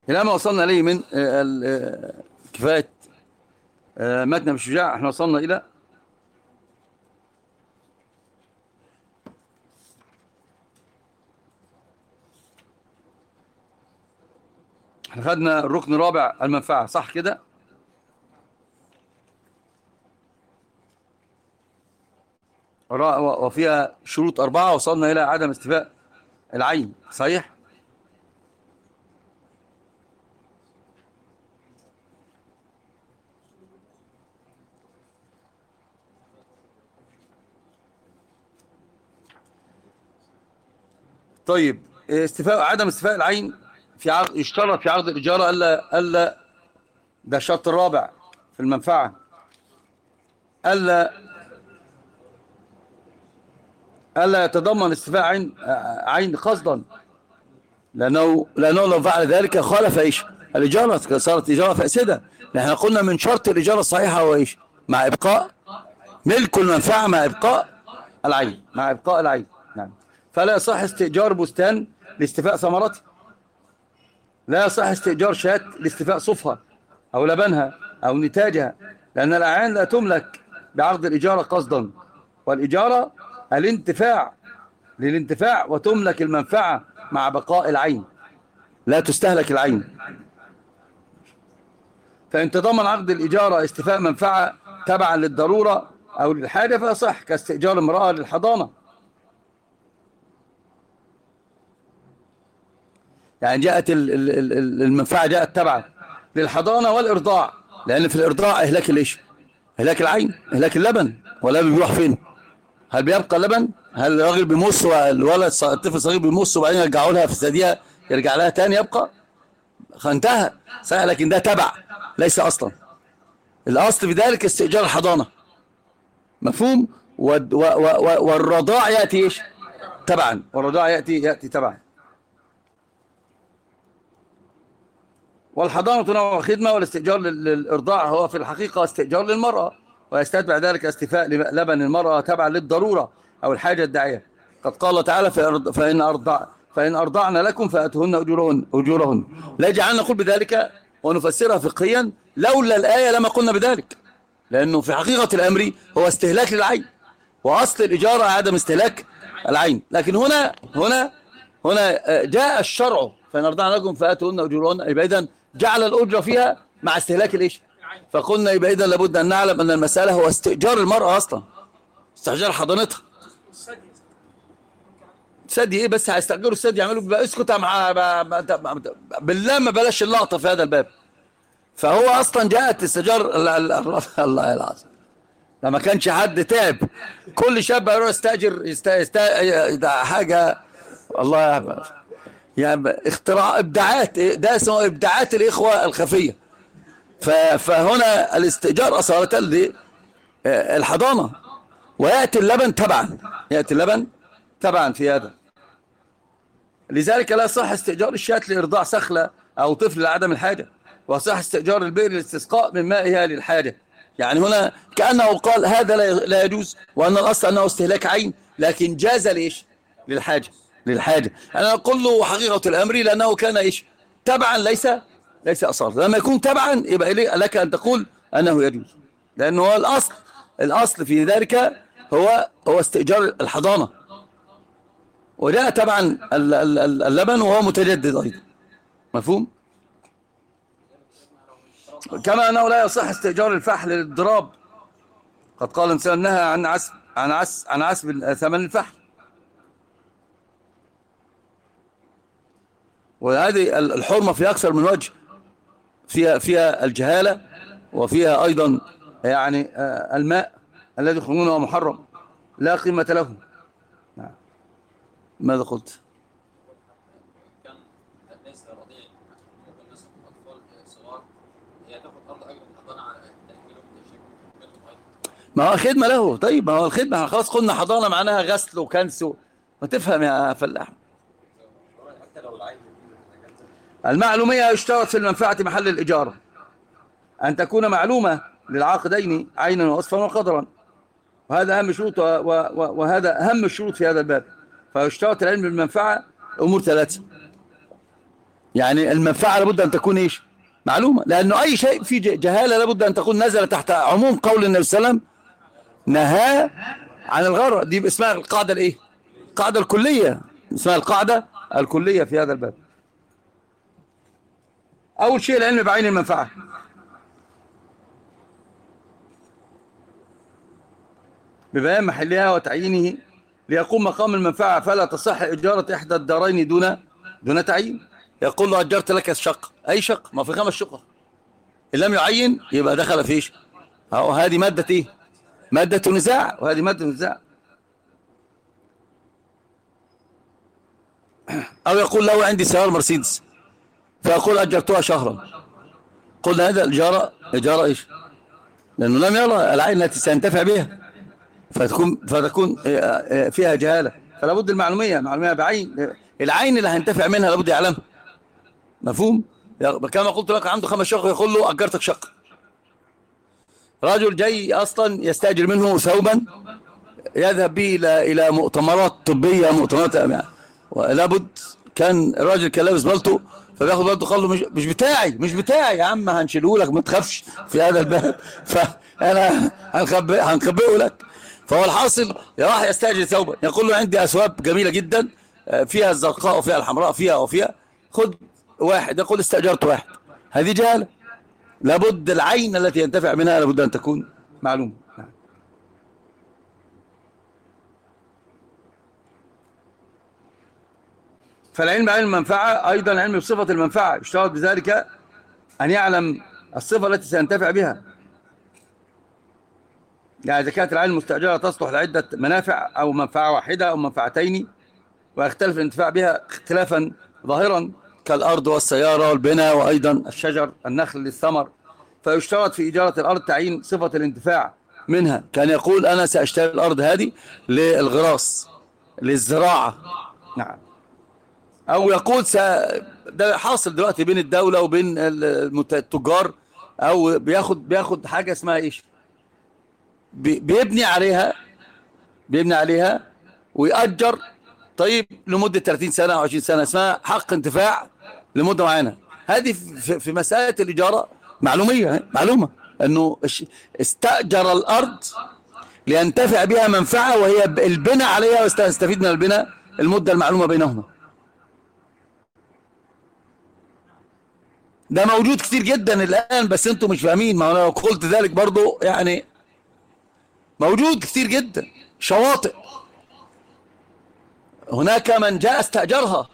إلى ما وصلنا إليه من كفاية متن بالشجاع احنا وصلنا إلى احنا خدنا الركن الرابع المنفعة صح كده وفيها شروط أربعة وصلنا إلى عدم استفاء العين صحيح طيب استفاء عدم استفاء العين في عقد يشترط في عقد الإجارة ألا ألا ده الشرط الرابع في المنفعة ألا ألا يتضمن استفاء عين عين قصدا لأنه لأنه لو فعل ذلك خالف إيش الإجارة صارت إجارة فاسدة نحن قلنا من شرط الإجارة الصحيحة هو إيش مع إبقاء ملك المنفعة مع إبقاء العين مع إبقاء العين نعم فلا يصح استئجار بستان لاستفاء ثمرته لا يصح استئجار شاة لاستفاء صفها أو لبنها أو نتاجها لأن الأعيان لا تملك بعقد الإجارة قصدا والإجارة الانتفاع للانتفاع وتملك المنفعة مع بقاء العين لا تستهلك العين فإن تضمن عقد الإجارة استفاء منفعة تبعا للضرورة أو للحاجة فيصح كاستئجار امرأة للحضانة يعني جاءت المنفعة جاءت تبعا للحضانة والإرضاع لأن في الإرضاع إهلاك الإيش إهلاك العين إهلاك اللبن ولا بيروح فين هل بيبقى لبن هل الراجل بيمص والولد الطفل الصغير بيمص وبعدين يرجعوا لها في الثدية يرجع لها تاني يبقى انتهى صحيح لكن ده تبع ليس أصلا الأصل في ذلك استئجار الحضانة مفهوم والرضاع يأتي إيش تبعا والرضاع يأتي يأتي تبعا والحضانة نوع خدمة والاستئجار للإرضاع هو في الحقيقة استئجار للمرأة ويستتبع ذلك استفاء لبن المرأة تبعا للضرورة أو الحاجة الداعية قد قال تعالى فإن أرضع فإن أرضعنا لكم فأتهن أجورهن, أجورهن لا جعلنا نقول بذلك ونفسرها فقهيا لولا الآية لما قلنا بذلك لأنه في حقيقة الأمر هو استهلاك للعين وأصل الإجارة عدم استهلاك العين لكن هنا هنا هنا جاء الشرع فإن أرضعنا لكم فأتهن أجورهن يبقى إذن جعل الأجرة فيها مع استهلاك الإيش فقلنا يبقى إذا لابد أن نعلم أن المسألة هو استئجار المرأة أصلا استئجار حضانتها سدي ايه بس هيستأجروا السدي يعملوا بقى اسكت مع بالله ما بلاش اللقطة في هذا الباب فهو اصلا جاءت استئجار الله العظيم لما كانش حد تعب كل شاب يروح يستأجر يست... يست... حاجة الله يعني اختراع ابداعات ده اسمه ابداعات الاخوة الخفية فهنا الاستئجار أصالة للحضانة ويأتي اللبن تبعا يأتي اللبن تبعا في هذا لذلك لا صح استئجار الشاة لإرضاع سخلة أو طفل لعدم الحاجة وصح استئجار البئر للاستسقاء من مائها للحاجة يعني هنا كأنه قال هذا لا يجوز وأن الأصل أنه استهلاك عين لكن جاز ليش للحاجة للحاجة أنا أقول له حقيقة الأمر لأنه كان إيش تبعا ليس ليس أصال لما يكون تبعا يبقى لك أن تقول أنه يجوز لأنه هو الأصل الأصل في ذلك هو هو استئجار الحضانة وجاء تبعا اللبن وهو متجدد أيضا مفهوم كما أنه لا يصح استئجار الفحل للضراب قد قال الإنسان نهى عن عسب عن عسب عن عسب ثمن الفحل وهذه الحرمة في أكثر من وجه فيها فيها الجهالة وفيها أيضا يعني الماء الذي يخرجونه محرم لا قيمة له نعم. ماذا قلت ما هو خدمة له طيب ما هو الخدمة خلاص قلنا حضانة معناها غسل وكنس ما تفهم يا فلاح المعلومية يشترط في المنفعة محل الإجارة أن تكون معلومة للعاقدين عينا وأصفا وقدرا وهذا أهم شروط وهذا أهم الشروط في هذا الباب فيشترط العلم بالمنفعة أمور ثلاثة يعني المنفعة لابد أن تكون إيش معلومة لأنه أي شيء في جهالة لابد أن تكون نزل تحت عموم قول النبي صلى الله عليه وسلم نهى عن الغرر دي اسمها القاعدة الإيه القاعدة الكلية اسمها القاعدة الكلية في هذا الباب أول شيء العلم بعين المنفعة ببيان محلها وتعيينه ليقوم مقام المنفعة فلا تصح إجارة إحدى الدارين دون دون تعيين يقول له أجرت لك الشق أي شق ما في خمس شقق إن لم يعين يبقى دخل فيش أو هذه مادة إيه مادة نزاع وهذه مادة نزاع أو يقول له عندي سيارة مرسيدس فيقول أجرتها شهرا قلنا هذا الإجارة إجارة إيش لأنه لم يرى العين التي سينتفع بها فتكون فتكون آه، آه، فيها جهالة فلا بد المعلومية معلومية بعين العين اللي هينتفع منها لابد يعلمها مفهوم كما قلت لك عنده خمس شقق يقول له أجرتك شقة رجل جاي أصلا يستأجر منه ثوبا يذهب به إلى إلى مؤتمرات طبية مؤتمرات ولابد كان الراجل كان لابس بلطو فبياخد بلطو قال له مش, مش بتاعي مش بتاعي يا عم هنشيله لك ما تخافش في هذا الباب فأنا هنخبئه لك فهو الحاصل راح يستأجر ثوبا يقول له عندي أثواب جميلة جدا آه، فيها الزرقاء وفيها الحمراء فيها وفيها خد واحد يقول استأجرت واحد هذه جهالة لابد العين التي ينتفع منها لابد أن تكون معلومة فالعلم علم المنفعة أيضا العلم بصفة المنفعة يشترط بذلك أن يعلم الصفة التي سينتفع بها يعني إذا كانت العين المستأجرة تصلح لعدة منافع أو منفعة واحدة أو منفعتين ويختلف الانتفاع بها اختلافا ظاهرا كالأرض والسيارة والبناء وأيضا الشجر النخل للثمر فيشترط في إجارة الأرض تعيين صفة الانتفاع منها كان يقول أنا سأشتري الأرض هذه للغراس للزراعة نعم أو يقول س... ده حاصل دلوقتي بين الدولة وبين التجار أو بياخد بياخد حاجة اسمها إيش بيبني عليها بيبني عليها ويأجر طيب لمدة 30 سنة أو 20 سنة اسمها حق انتفاع لمدة معينة هذه في مسألة الإجارة معلومية معلومة أنه استأجر الأرض لينتفع بها منفعة وهي البناء عليها ويستفيد من البناء المدة المعلومة بينهما ده موجود كتير جدا الآن بس انتم مش فاهمين ما انا لو قلت ذلك برضو يعني موجود كثير جدا شواطئ هناك من جاء استأجرها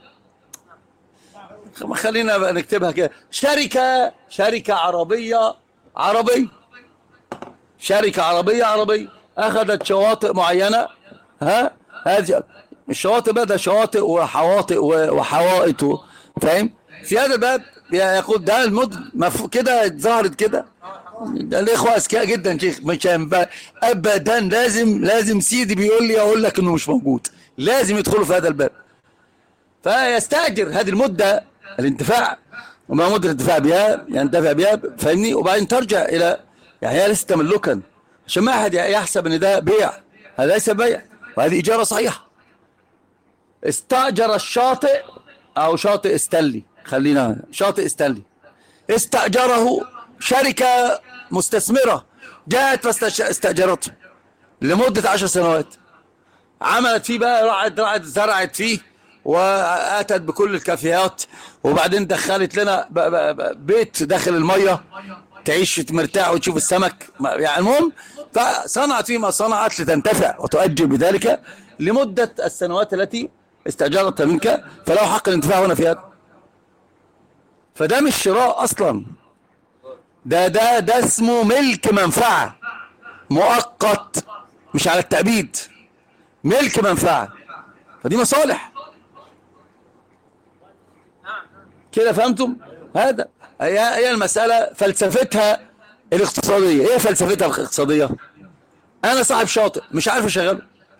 خلينا نكتبها كده شركة شركة عربية عربية شركة عربية عربية أخذت شواطئ معينة ها هذه الشواطئ بدأ شواطئ وحواطئ وحوائط فاهم في هذا الباب يقول ده المد كده ظهرت كده الاخوه اذكياء جدا شيخ مش ابدا لازم لازم سيدي بيقول لي اقول لك انه مش موجود لازم يدخلوا في هذا الباب فيستاجر هذه المده الانتفاع وما مده الانتفاع بها ينتفع بها فاهمني وبعدين ترجع الى يعني هي ليست تملكا عشان ما احد يحسب ان ده بيع هذا ليس بيع وهذه اجاره صحيحه استاجر الشاطئ او شاطئ استلي خلينا شاطئ استلي استأجره شركة مستثمرة جاءت فاستأجرته لمدة عشر سنوات عملت فيه بقى راحت راحت زرعت فيه واتت بكل الكافيات وبعدين دخلت لنا بيت داخل الميه تعيش مرتاح وتشوف السمك يعني المهم فصنعت فيه ما صنعت لتنتفع وتؤجر بذلك لمدة السنوات التي استأجرتها منك فله حق الانتفاع هنا في هذا فده مش شراء أصلا ده ده ده اسمه ملك منفعة مؤقت مش على التأبيد ملك منفعة فدي مصالح كده فهمتم هذا هي هي المسألة فلسفتها الاقتصادية ايه فلسفتها الاقتصادية انا صاحب شاطئ مش عارف اشغله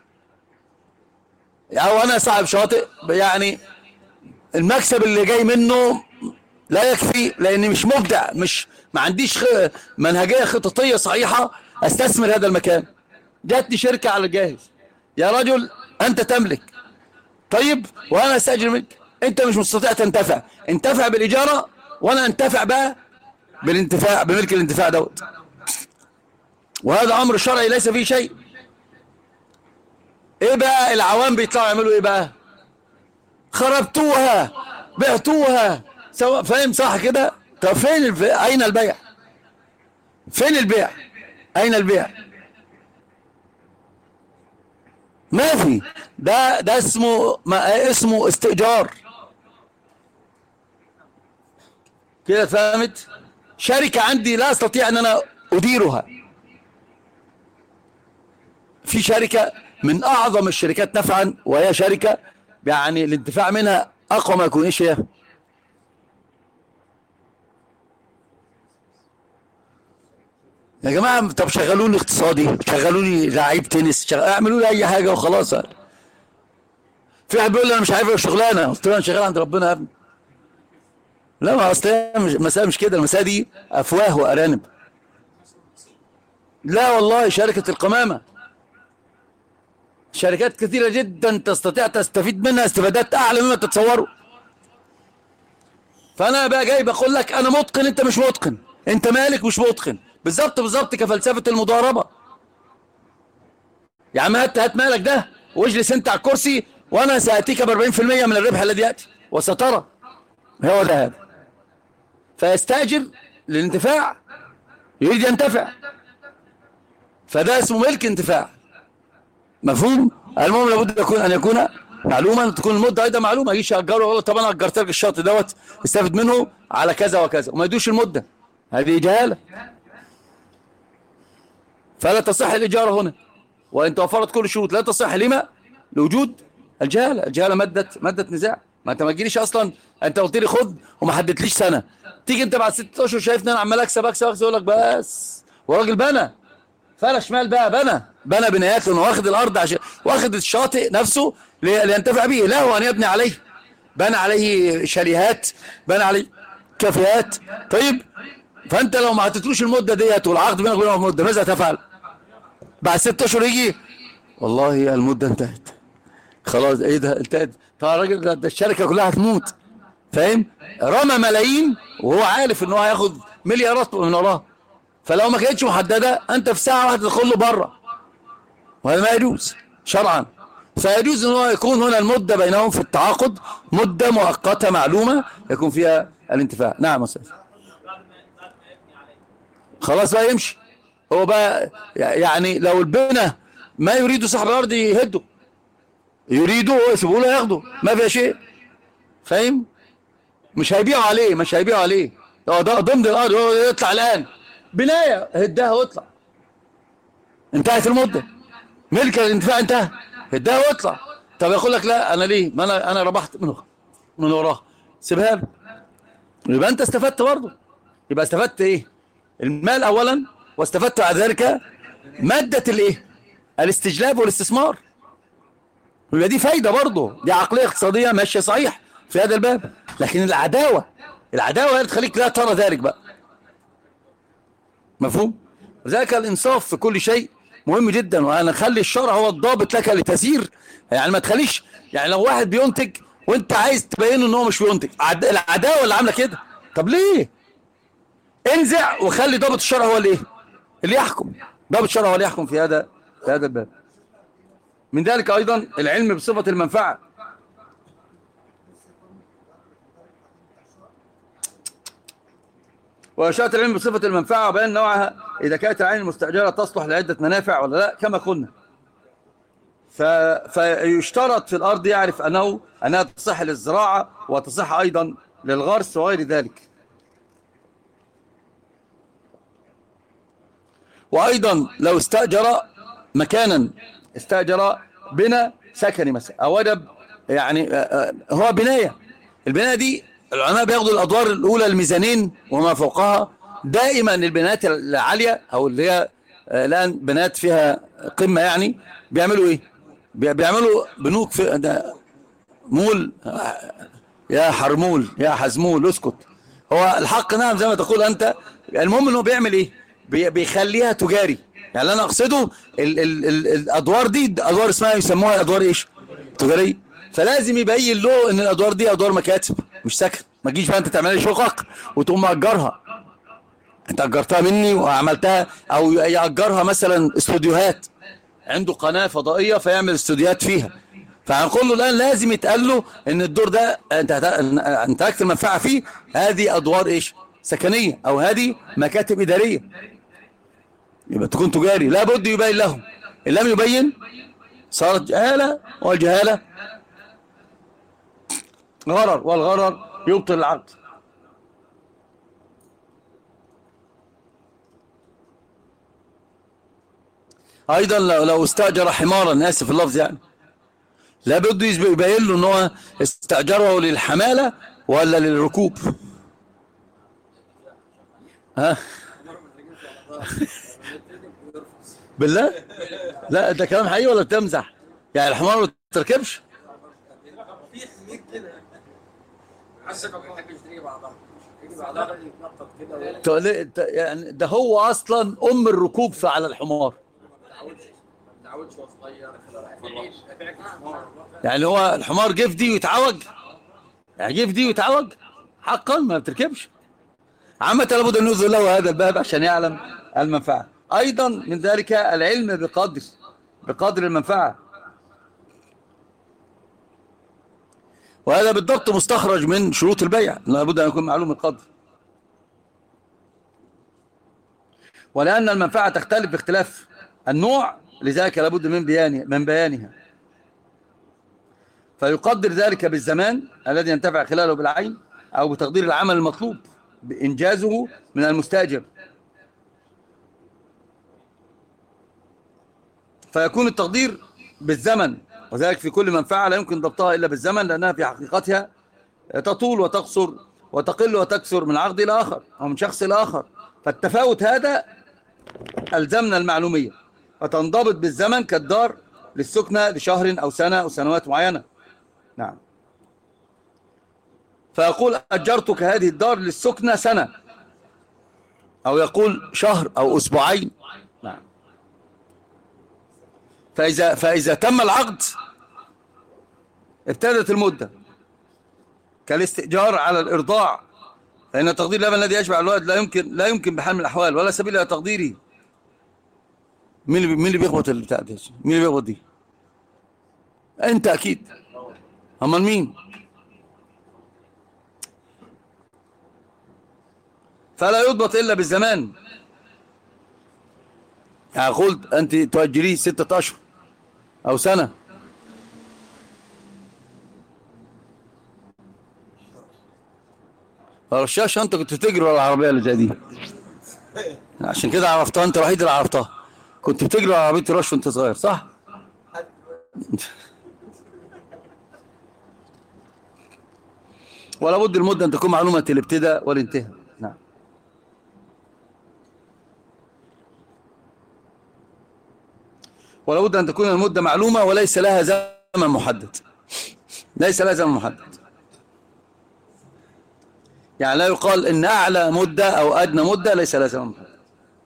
او انا صاحب شاطئ يعني المكسب اللي جاي منه لا يكفي لاني مش مبدع مش ما عنديش منهجية خططية صحيحة استثمر هذا المكان جاتني شركة على الجاهز يا رجل انت تملك طيب وانا استأجر منك انت مش مستطيع تنتفع انتفع بالاجاره وانا انتفع بقى بالانتفاع بملك الانتفاع دوت وهذا امر شرعي ليس فيه شيء ايه بقى العوام بيطلعوا يعملوا ايه بقى خربتوها بعتوها سواء فاهم صح كده طب فين الف... اين البيع فين البيع اين البيع ما في ده ده اسمه ما اسمه استئجار كده فهمت شركة عندي لا استطيع ان انا اديرها في شركة من اعظم الشركات نفعا وهي شركة يعني الانتفاع منها اقوى ما يكون ايش هي يا جماعة طب شغلوني اقتصادي شغلوني لعيب تنس شغل... اعملوا لي اي حاجة وخلاص في واحد بيقول لي انا مش عارف شغلانة قلت له انا شغال عند ربنا يا ابني لا ما اصل المسألة مش كده المسألة دي افواه وارانب لا والله شركة القمامة شركات كثيرة جدا تستطيع تستفيد منها استفادات اعلى مما تتصوروا فانا بقى جاي بقول لك انا متقن انت مش متقن انت مالك مش متقن بالظبط بالظبط كفلسفة المضاربة يا عم هات هات مالك ده واجلس انت على الكرسي وانا ساتيك ب 40% من الربح الذي ياتي وسترى هو ده هذا فيستاجر للانتفاع يريد ينتفع فده اسمه ملك انتفاع مفهوم المهم لابد يكون ان يكون معلوما تكون المده ايضا معلومه يجيش ياجره يقول طب انا اجرت لك الشاطئ دوت استفد منه على كذا وكذا وما يدوش المده هذه جهاله فلا تصح الاجاره هنا وان توفرت كل الشروط لا تصح لما لوجود الجهاله الجهاله ماده ماده نزاع ما انت ما تجيليش اصلا انت قلت لي خد وما حددتليش سنه تيجي انت بعد ست اشهر شايفني انا عمال اكسب اكسب اكسب يقول لك بس وراجل بنى فرش مال بقى بنى بنى بنايات لانه واخد الارض عشان واخد الشاطئ نفسه لينتفع به له ان يبني عليه بنى عليه شاليهات بنى عليه كافيهات طيب فانت لو ما حطيتلوش المده ديت والعقد بينك وبينه المده ماذا تفعل؟ بعد ست اشهر يجي والله المده انتهت خلاص ايه ده انتهت طب الراجل ده الشركه كلها هتموت فاهم؟ رمى ملايين وهو عارف ان هو هياخد مليارات من وراه فلو ما كانتش محدده انت في ساعه واحده تدخل له بره وهذا ما يجوز شرعا فيجوز ان هو يكون هنا المده بينهم في التعاقد مده مؤقته معلومه يكون فيها الانتفاع نعم استاذ خلاص بقى يمشي هو بقى يعني لو البنى ما يريد صاحب الارض يهده يريده يسيبوه له ياخده ما فيها شيء فاهم مش هيبيعوا عليه مش هيبيعوا عليه ده ده ضمن الارض يطلع الان بنايه هدها واطلع انتهت المده ملك الانتفاع انتهى هدها واطلع طب يقول لك لا انا ليه ما انا انا ربحت من من وراها سيبها له يبقى انت استفدت برضه يبقى استفدت ايه المال اولا واستفدت على ذلك ماده الايه الاستجلاب والاستثمار يبقى دي فايده برضه دي عقليه اقتصاديه ماشيه صحيح في هذا الباب لكن العداوه العداوه هي تخليك لا ترى ذلك بقى مفهوم ذلك الانصاف في كل شيء مهم جدا وانا اخلي الشرع هو الضابط لك لتسير يعني ما تخليش يعني لو واحد بينتج وانت عايز تبينه ان هو مش بينتج العداوه اللي عامله كده طب ليه انزع وخلي ضابط الشرع هو اللي ايه اللي يحكم ضابط الشرع هو اللي يحكم في هذا في هذا الباب من ذلك ايضا العلم بصفه المنفعه وإشاءة العلم بصفة المنفعة وبيان نوعها إذا كانت العين المستأجرة تصلح لعدة منافع ولا لا كما قلنا ف... فيشترط في الأرض يعرف أنه أنها تصح للزراعة وتصح أيضا للغرس وغير ذلك وأيضا لو استأجر مكانا استأجر بنا سكني مثلا أو وجب يعني هو بناية البناية دي العلماء بياخدوا الادوار الاولى الميزانين وما فوقها دائما البنات العاليه او اللي هي الان بنات فيها قمه يعني بيعملوا ايه بيعملوا بنوك في ده مول يا حرمول يا حزمول اسكت هو الحق نعم زي ما تقول انت المهم انه بيعمل ايه بيخليها تجاري يعني انا اقصده ال ال ال الادوار دي ادوار اسمها يسموها ادوار ايش تجاريه فلازم يبين له ان الادوار دي ادوار مكاتب مش سكن ما تجيش بقى انت تعمل لي شقق وتقوم مأجرها انت اجرتها مني وعملتها او يأجرها مثلا استوديوهات عنده قناة فضائية فيعمل استوديوهات فيها فهنقول له الآن لازم يتقال له ان الدور ده انت انتهكت المنفعة فيه هذه ادوار ايش سكنية او هذه مكاتب ادارية يبقى تكون تجاري لابد يبين لهم ان لم يبين صارت جهالة والجهالة غرر والغرر يبطل العقد ايضا لو استاجر حمارا اسف اللفظ يعني لابد يبين له ان هو استاجره للحماله ولا للركوب ها بالله لا ده كلام حقيقي ولا بتمزح يعني الحمار ما تركبش يعني ده هو اصلا ام الركوب على الحمار يعني هو الحمار جه في دي ويتعوج يعني جه في دي ويتعوج حقا ما بتركبش عامة لابد أن يظهر له هذا الباب عشان يعلم المنفعة أيضا من ذلك العلم بقدر بقدر المنفعة وهذا بالضبط مستخرج من شروط البيع لابد أن يكون معلوم القدر ولأن المنفعة تختلف باختلاف النوع لذلك لابد من بيان من بيانها فيقدر ذلك بالزمان الذي ينتفع خلاله بالعين أو بتقدير العمل المطلوب بإنجازه من المستأجر فيكون التقدير بالزمن وذلك في كل منفعة لا يمكن ضبطها إلا بالزمن لأنها في حقيقتها تطول وتقصر وتقل وتكثر من عقد إلى آخر أو من شخص إلى آخر فالتفاوت هذا ألزمنا المعلومية فتنضبط بالزمن كالدار للسكنة لشهر أو سنة أو سنوات معينة نعم فيقول أجرتك هذه الدار للسكنة سنة أو يقول شهر أو أسبوعين نعم فإذا, فإذا تم العقد ابتدت المدة كالاستئجار على الإرضاع فإن تقدير اللبن الذي يشبع الولد لا يمكن لا يمكن بحال من الأحوال ولا سبيل إلى تقديره مين اللي مين اللي بيخبط البتاع دي مين اللي بيخبط دي انت اكيد امال مين فلا يضبط الا بالزمان يعني قلت انت تؤجريه ستة اشهر او سنة رشاش انت كنت تجري ورا العربية اللي زي دي عشان كده عرفتها انت الوحيد اللي عرفتها كنت بتجري على عربيه رش وانت صغير صح ولا بد المده ان تكون معلومه الابتداء والانتهاء نعم ولا بد ان تكون المده معلومه وليس لها زمن محدد ليس لها زمن محدد يعني لا يقال ان اعلى مده او ادنى مده ليس لها زمن محدد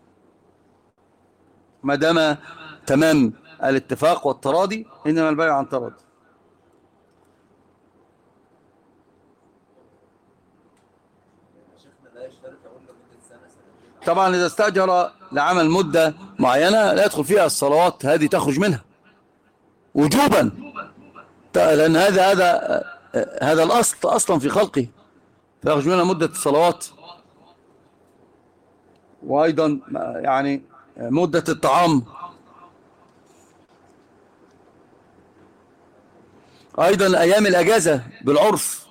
ما دام تمام الاتفاق والتراضي إنما البيع عن تراضي طبعا إذا استأجر لعمل مدة معينة لا يدخل فيها الصلوات هذه تخرج منها وجوبا لأن هذا هذا هذا الأصل أصلا في خلقه فيخرج منها مدة الصلوات وأيضا يعني مدة الطعام أيضا أيام الأجازة بالعرف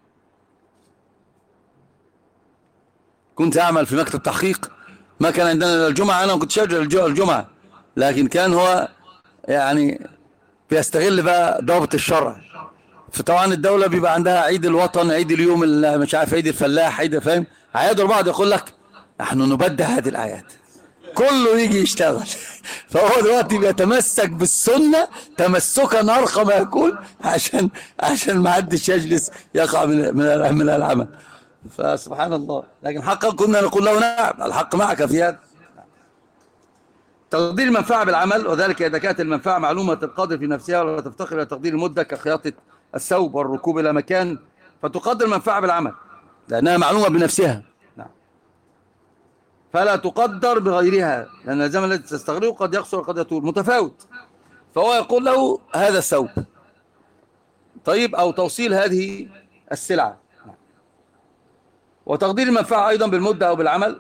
كنت أعمل في مكتب تحقيق ما كان عندنا الجمعة أنا كنت شجع الجمعة لكن كان هو يعني بيستغل بقى ضابط الشرع فطبعا الدولة بيبقى عندها عيد الوطن عيد اليوم مش عارف عيد الفلاح عيد فاهم عيادوا بعض يقول لك نحن نبدع هذه الآيات كله يجي يشتغل فهو دلوقتي بيتمسك بالسنة تمسكا أرقى ما يكون عشان عشان ما حدش يجلس يقع من من من العمل فسبحان الله لكن حقا كنا نقول له نعم الحق معك في هذا تقدير المنفعة بالعمل وذلك إذا كانت المنفعة معلومة القدر في نفسها ولا تفتقر إلى تقدير المدة كخياطة الثوب والركوب إلى مكان فتقدر المنفعة بالعمل لأنها معلومة بنفسها نعم. فلا تقدر بغيرها لأن الزمن الذي تستغرقه قد يقصر وقد يطول متفاوت فهو يقول له هذا الثوب طيب أو توصيل هذه السلعة وتقدير المنفعة أيضا بالمدة أو بالعمل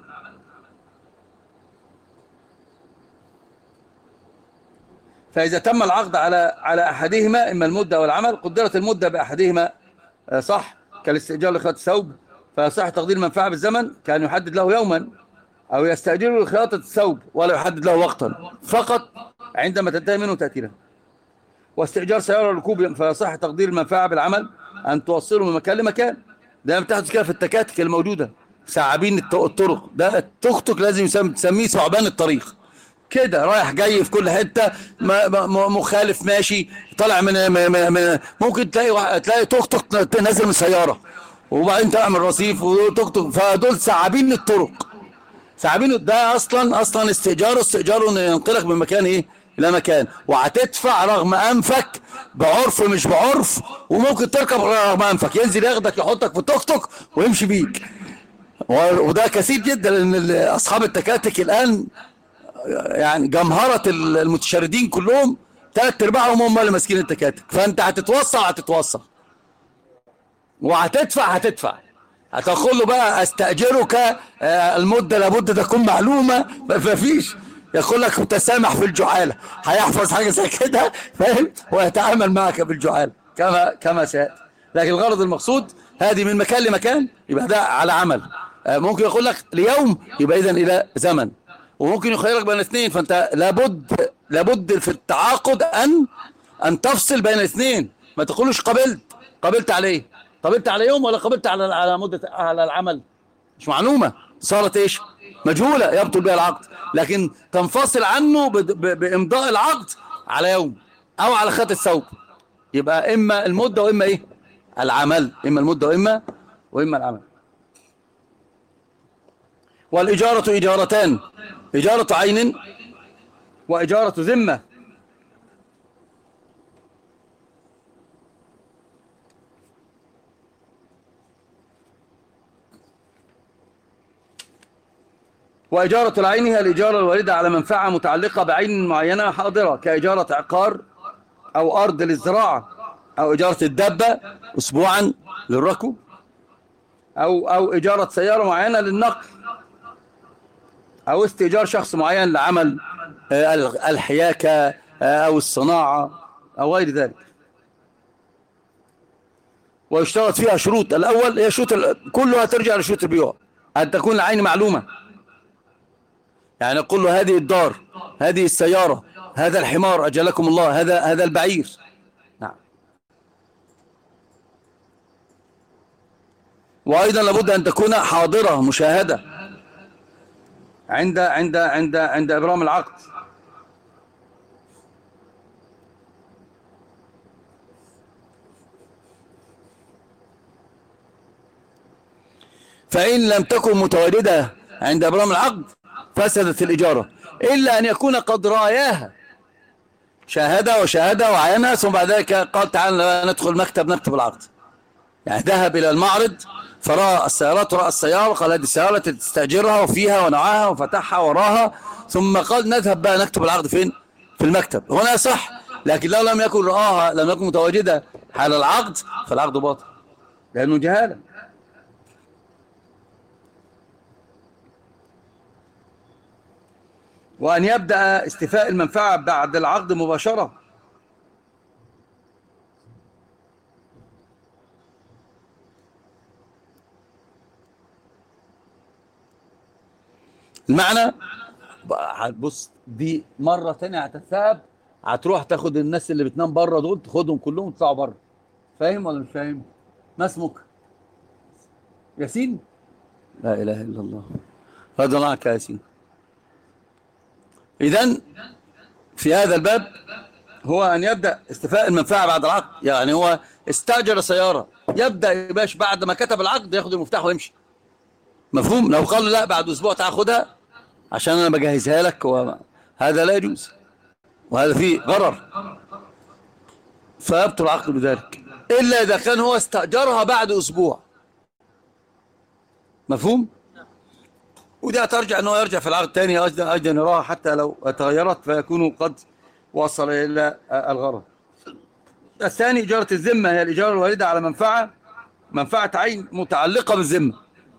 فإذا تم العقد على على أحدهما إما المدة أو العمل قدرت المدة بأحدهما آه، صح كالاستئجار لخياطة الثوب فيصح تقدير المنفعة بالزمن كان يحدد له يوما أو يستأجره لخياطة الثوب ولا يحدد له وقتا فقط عندما تنتهي منه تأتي واستئجار سيارة ركوب فيصح تقدير المنفعة بالعمل أن توصله من مكان لمكان ده بتحدث كده في التكاتك الموجودة ثعابين الطرق ده التوك لازم تسميه ثعبان الطريق كده رايح جاي في كل حته مخالف ماشي طالع من, من ممكن تلاقي تلاقي توك توك نازل من سياره وبعدين تعمل رصيف وتوك توك فدول ثعابين الطرق ثعابين ده اصلا اصلا استئجاره استئجاره انه ينقلك من مكان ايه الى مكان وهتدفع رغم انفك بعرف مش بعرف وممكن تركب رغم انفك ينزل ياخدك يحطك في توك توك ويمشي بيك وده كثير جدا لان اصحاب التكاتك الان يعني جمهرة المتشردين كلهم ثلاث ارباعهم هم اللي ماسكين التكاتك فانت هتتوصل هتتوصل وهتدفع هتدفع هتقول له بقى استاجرك آه، المده لابد تكون معلومه مفيش يقول لك تسامح في الجعاله هيحفظ حاجه زي كده فاهم ويتعامل معك بالجعاله كما كما سياتي لكن الغرض المقصود هذه من مكان لمكان يبقى ده على عمل آه، ممكن يقول لك ليوم يبقى اذا الى زمن وممكن يخيرك بين الاثنين فانت لابد لابد في التعاقد ان ان تفصل بين الاثنين ما تقولوش قبلت قبلت عليه قبلت على يوم ولا قبلت على على مده على العمل مش معلومه صارت ايش مجهوله يبطل بها العقد لكن تنفصل عنه بامضاء العقد على يوم او على خط الثوب يبقى اما المده واما ايه العمل اما المده واما واما العمل والإجارة إجارتان إجارة عين وإجارة ذمة وإجارة العين هي الإجارة الواردة على منفعة متعلقة بعين معينة حاضرة كإجارة عقار أو أرض للزراعة أو إجارة الدبة أسبوعا للركوب أو, أو إجارة سيارة معينة للنقل أو استئجار شخص معين لعمل آه، الحياكة آه، أو الصناعة أو غير ذلك ويشترط فيها شروط الأول هي شروط كلها ترجع لشروط البيوع أن تكون العين معلومة يعني نقول له هذه الدار هذه السيارة هذا الحمار أجلكم الله هذا هذا البعير نعم وأيضا لابد أن تكون حاضرة مشاهدة عند عند عند عند إبرام العقد فإن لم تكن متواجدة عند إبرام العقد فسدت الإجارة إلا أن يكون قد راياها شاهد وشاهد وعينها ثم بعد ذلك قال تعالى ندخل مكتب نكتب العقد يعني ذهب إلى المعرض فرأى السيارات رأى السيارة قال هذه السيارة تستأجرها وفيها ونوعها وفتحها وراها ثم قال نذهب بقى نكتب العقد فين في المكتب هنا صح لكن لو لم يكن رآها لم يكن متواجدة حال العقد فالعقد باطل لأنه جهالة وأن يبدأ استيفاء المنفعة بعد العقد مباشرة المعنى بص دي مرة تانية هتتثاب هتروح تاخد الناس اللي بتنام بره دول تاخدهم كلهم وتطلعوا بره فاهم ولا مش فاهم ما اسمك ياسين لا اله الا الله هذا معك ياسين اذا في هذا الباب هو ان يبدا استفاء المنفعه بعد العقد يعني هو استاجر سياره يبدا يا باشا بعد ما كتب العقد ياخد المفتاح ويمشي مفهوم لو قال لا بعد اسبوع تعال خدها عشان انا بجهزها لك وهذا لا يجوز وهذا فيه غرر فيبطل العقد بذلك إلا إذا كان هو استأجرها بعد أسبوع مفهوم؟ وده ترجع أنه يرجع في العقد الثاني أجدا أجدا يراها حتى لو تغيرت فيكون قد وصل إلى الغرض الثاني إجارة الذمة هي الإجارة الواردة على منفعة منفعة عين متعلقة بالذمة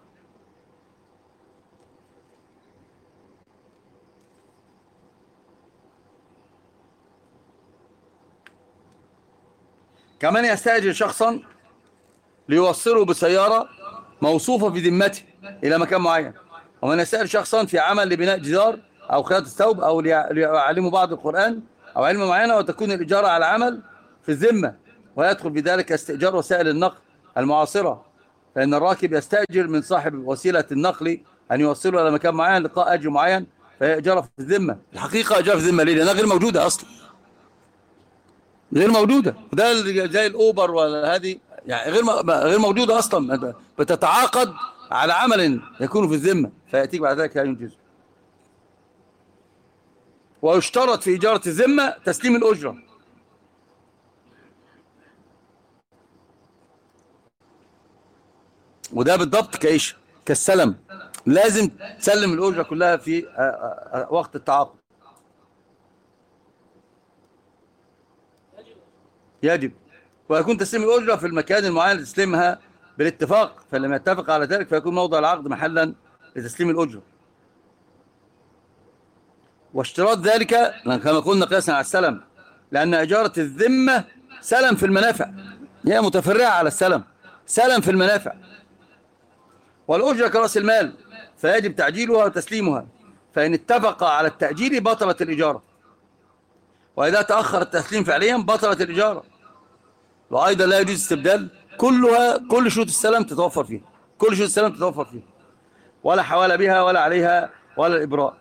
كمان يستأجر شخصا ليوصله بسيارة موصوفة في ذمته إلى مكان معين ومن يستأجر شخصا في عمل لبناء جدار أو خياطة الثوب أو ليعلمه بعض القرآن أو علم معينة وتكون الإجارة على عمل في الذمة ويدخل في ذلك استئجار وسائل النقل المعاصرة فإن الراكب يستأجر من صاحب وسيلة النقل أن يوصله إلى مكان معين لقاء أجر معين فهي إجارة في الذمة الحقيقة إجارة في الذمة ليه؟ لأنها غير موجودة أصلا غير موجودة وده زي الأوبر ولا هذه يعني غير غير موجودة أصلا بتتعاقد على عمل يكون في الذمة فيأتيك بعد ذلك ينجز ويشترط في إجارة الذمة تسليم الأجرة وده بالضبط كايش كالسلم لازم تسلم الأجرة كلها في وقت التعاقد يجب ويكون تسليم الأجرة في المكان المعين لتسليمها بالاتفاق فلما يتفق على ذلك فيكون موضع العقد محلا لتسليم الأجرة واشتراط ذلك كما قلنا قياسا على السلم لأن إجارة الذمة سلم في المنافع هي متفرعة على السلم سلم في المنافع والأجرة كرأس المال فيجب تعجيلها وتسليمها فإن اتفق على التأجيل بطلت الإجارة وإذا تأخر التسليم فعليا بطلت الإجارة وأيضا لا يجوز استبدال كلها كل شروط السلام تتوفر فيها كل شروط السلام تتوفر فيها ولا حوال بها ولا عليها ولا الإبراء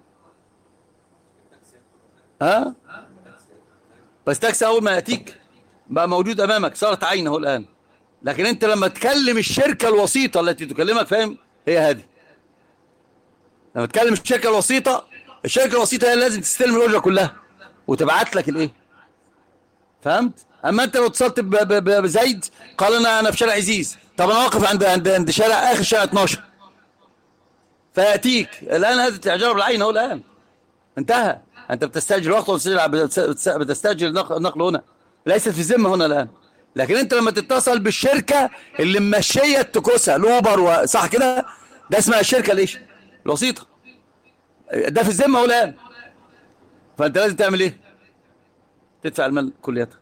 ها بس تاكسي أول ما يأتيك بقى موجود أمامك صارت عينه الآن لكن أنت لما تكلم الشركة الوسيطة التي تكلمك فاهم هي هذه لما تكلم الشركة الوسيطة الشركة الوسيطة هي لازم تستلم الأجرة كلها وتبعت لك الإيه فهمت اما انت لو اتصلت بزيد قال انا انا في شارع عزيز طب انا واقف عند عند عند شارع اخر شارع 12 فياتيك الان هذا الاعجار بالعين اهو الان انتهى انت بتستاجر وقت بتستاجر النقل هنا ليست في ذمه هنا الان لكن انت لما تتصل بالشركه اللي ممشيه التكوسه الاوبر صح كده ده اسمها الشركه ليش الوسيطه ده في الذمه اهو الان فانت لازم تعمل ايه تدفع المال كليتها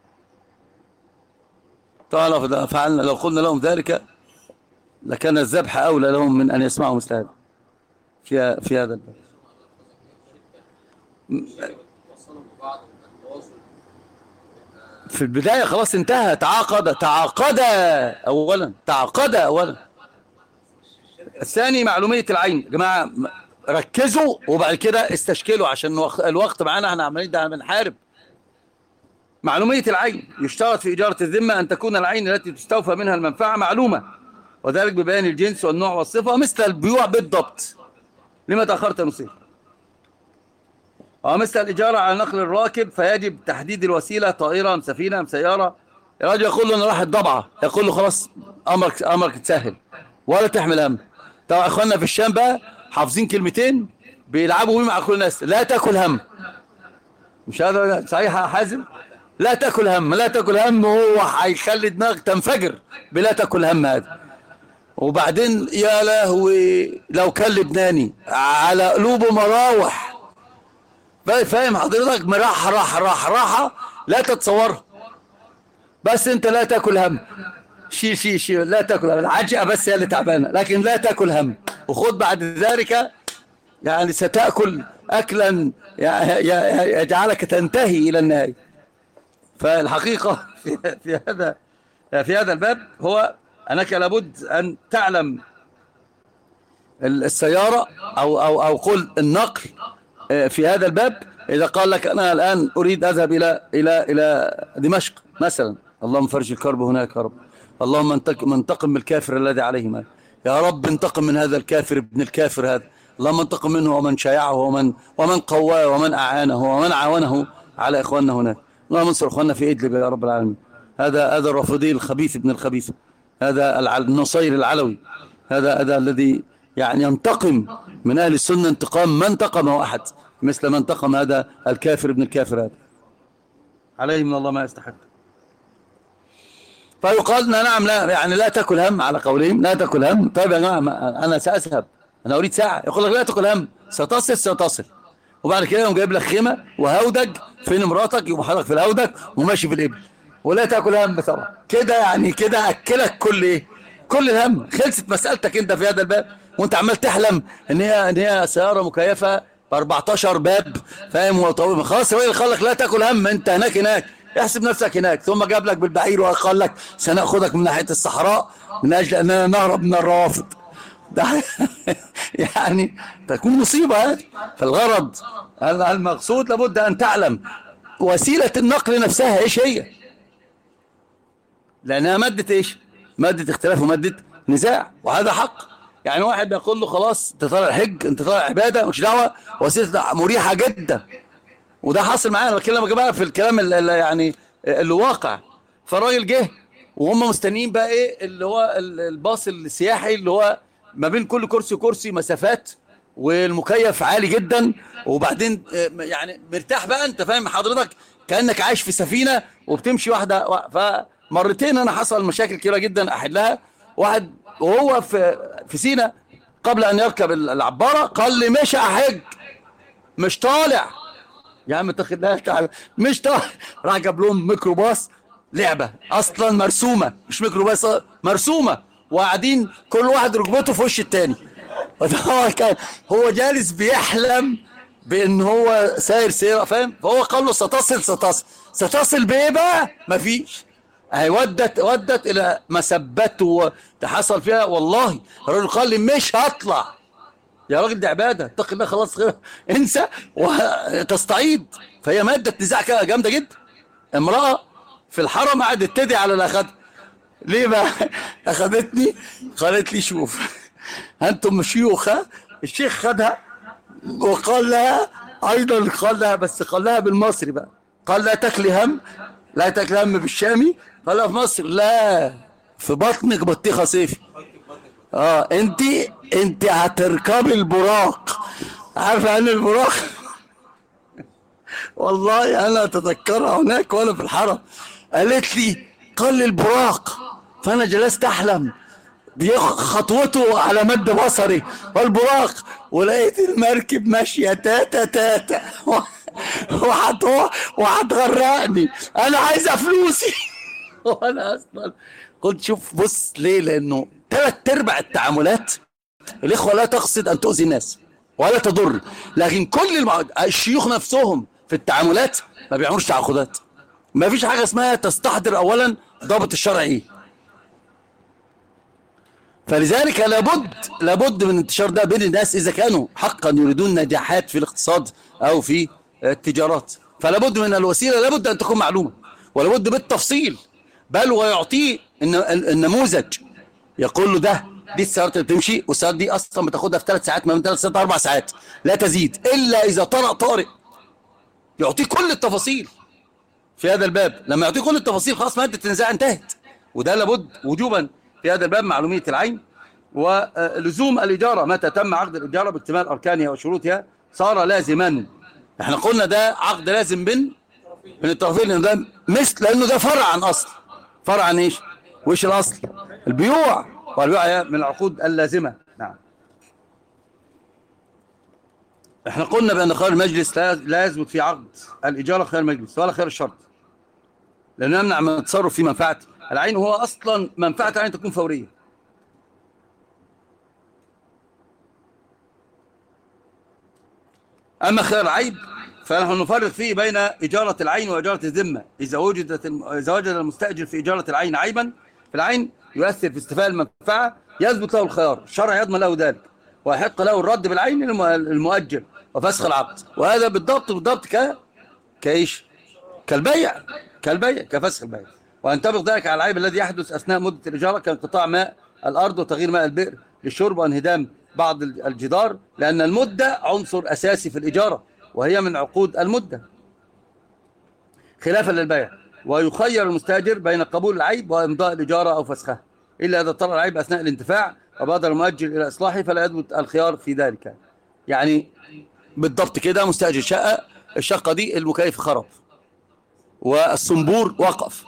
طبعا لو فعلنا لو قلنا لهم ذلك لكان الذبح أولى لهم من أن يسمعوا مثل هذا في في هذا الباب في البداية خلاص انتهى تعاقد تعاقد أولا تعاقد أولا الثاني معلومية العين يا جماعة ركزوا وبعد كده استشكلوا عشان الوقت معانا احنا عمالين ده بنحارب معلومية العين يشترط في إجارة الذمة أن تكون العين التي تستوفى منها المنفعة معلومة وذلك ببيان الجنس والنوع والصفة مثل البيوع بالضبط لما تأخرت نصير ومثل الإجارة على نقل الراكب فيجب تحديد الوسيلة طائرة سفينة سيارة الراجل يقول له أنا راح الضبعة يقول له خلاص أمرك, أمرك تسهل ولا تحمل هم طبعا أخواننا في الشام بقى حافظين كلمتين بيلعبوا بيه مع كل الناس لا تاكل هم مش هذا صحيح حازم لا تاكل هم لا تاكل هم هو هيخلي دماغك تنفجر بلا تاكل هم هذا وبعدين يا لهوي لو كان لبناني على قلوبه مراوح فاهم حضرتك مراح راح راح راحة لا تتصورها بس انت لا تاكل هم شي شي شي لا تاكل هم العجقة بس هي اللي تعبانة لكن لا تاكل هم وخد بعد ذلك يعني ستأكل أكلا يجعلك تنتهي إلى النهاية فالحقيقة في, في هذا في هذا الباب هو أنك لابد أن تعلم السيارة أو, أو, أو قل النقل آه، في هذا الباب إذا قال لك أنا الآن أريد أذهب إلى إلى إلى دمشق مثلا اللهم فرج الكرب هناك يا رب اللهم انتقم انتقم من الكافر الذي عليه مال يا رب انتقم من هذا الكافر ابن الكافر هذا اللهم انتقم منه ومن شايعه ومن ومن قواه ومن أعانه ومن عاونه على إخواننا هناك اللهم انصر اخواننا في ادلب يا رب العالمين هذا هذا الرافضي الخبيث ابن الخبيث هذا النصير العلوي هذا هذا الذي يعني ينتقم من أهل السنة انتقام ما انتقمه أحد مثل ما انتقم هذا الكافر ابن الكافر هذا عليه من الله ما يستحق فيقال نعم لا يعني لا تأكل هم على قولهم لا تأكل هم طيب يا جماعة أنا سأذهب أنا أريد ساعة يقول لك لا تأكل هم ستصل ستصل وبعد كده يوم جايب لك خيمة وهودج فين مراتك يقوم حاطط في الهودج وماشي في الإبل ولا تأكل هم طبعا كده يعني كده أكلك كل إيه كل الهم خلصت مسألتك أنت في هذا الباب وأنت عمال تحلم إن هي إن هي سيارة مكيفة ب 14 باب فاهم وطويل خلاص هو اللي لك لا تاكل هم أنت هناك هناك احسب نفسك هناك ثم جاب لك بالبعير وقال لك سنأخذك من ناحية الصحراء من أجل أننا نهرب من الروافد ده يعني تكون مصيبة هذه فالغرض المقصود لابد أن تعلم وسيلة النقل نفسها إيش هي لأنها مادة إيش مادة اختلاف ومادة نزاع وهذا حق يعني واحد بيقول له خلاص انت طالع حج انت طالع عبادة مش دعوة وسيلة مريحة جدا وده حاصل معانا بتكلم بقى في الكلام اللي يعني اللي واقع فالراجل جه وهم مستنيين بقى ايه اللي هو الباص السياحي اللي هو ما بين كل كرسي وكرسي مسافات والمكيف عالي جدا وبعدين آه، يعني مرتاح بقى انت فاهم حضرتك كانك عايش في سفينه وبتمشي واحده فمرتين انا حصل مشاكل كبيره جدا احلها واحد وهو في في سينا قبل ان يركب العباره قال لي مش احج مش طالع يا عم تاخدهاش تعالى مش طالع راح جاب لهم ميكروباص لعبه اصلا مرسومه مش ميكروباص مرسومه وقاعدين كل واحد ركبته في وش التاني هو كان هو جالس بيحلم بان هو ساير سيره فاهم فهو قال له ستصل ستصل ستصل بايه بقى مفيش اهي ودت ودت الى مسبته حصل فيها والله الراجل قال لي مش هطلع يا راجل دي عباده اتق الله خلاص خير انسى وتستعيد فهي ماده نزاع كده جامده جدا امراه في الحرم قعدت تدعي على الاخد ليه بقى اخذتني قالت لي شوف انتم شيوخ الشيخ خدها وقال لها ايضا قال لها بس قال لها بالمصري بقى قال لا تكلي هم لا تكلي هم بالشامي قال لها في مصر لا في بطنك بطيخه صيفي اه انت انت هتركبي البراق عارفه عن البراق والله انا اتذكرها هناك وانا في الحرم قالت لي قال لي البراق فانا جلست احلم خطوته على مد بصري والبراق ولقيت المركب ماشيه تاتا تاتا وهتغرقني انا عايزه فلوسي وانا اصلا قلت شوف بص ليه لانه ثلاث ارباع التعاملات الاخوه لا تقصد ان تؤذي الناس ولا تضر لكن كل المع... الشيوخ نفسهم في التعاملات ما بيعملوش تعاقدات ما فيش حاجه اسمها تستحضر اولا ضابط الشرع ايه فلذلك لابد لابد من انتشار ده بين الناس اذا كانوا حقا يريدون نجاحات في الاقتصاد او في التجارات فلابد من الوسيله لابد ان تكون معلومه ولابد بالتفصيل بل ويعطيه النموذج يقول له ده دي السيارات اللي بتمشي والسيارات دي اصلا بتاخدها في ثلاث ساعات ما بين ثلاث ساعات اربع ساعات لا تزيد الا اذا طرأ طارئ يعطيه كل التفاصيل في هذا الباب لما يعطيه كل التفاصيل خلاص ماده النزاع انتهت وده لابد وجوبا في هذا الباب معلوميه العين ولزوم الاجاره متى تم عقد الاجاره باكتمال اركانها وشروطها صار لازما احنا قلنا ده عقد لازم بين من الطرفين لان ده مثل لانه ده فرع عن اصل فرع عن ايش وش الاصل البيوع والبيوع من العقود اللازمه نعم احنا قلنا بان خير المجلس لا يثبت في عقد الاجاره خير المجلس ولا خير الشرط لانه يمنع من التصرف في منفعه العين هو اصلا منفعه العين تكون فوريه اما خير العيب فنحن نفرق فيه بين إجارة العين وإجارة الذمة إذا وجدت إذا وجد المستأجر في إجارة العين عيبا في العين يؤثر في استفاء المنفعة يثبت له الخيار الشرع يضمن له ذلك ويحق له الرد بالعين المؤجر وفسخ العقد وهذا بالضبط بالضبط ك كايش كالبيع كالبيع كفسخ البيع وينطبق ذلك على العيب الذي يحدث أثناء مدة الإجارة كانقطاع ماء الأرض وتغيير ماء البئر للشرب وانهدام بعض الجدار لأن المدة عنصر أساسي في الإجارة وهي من عقود المدة خلافا للبيع ويخير المستاجر بين قبول العيب وإمضاء الإجارة أو فسخها إلا إذا اضطر العيب أثناء الانتفاع وبادر المؤجر إلى إصلاحه فلا يثبت الخيار في ذلك يعني بالضبط كده مستأجر شقة الشقة دي المكيف خرب والصنبور وقف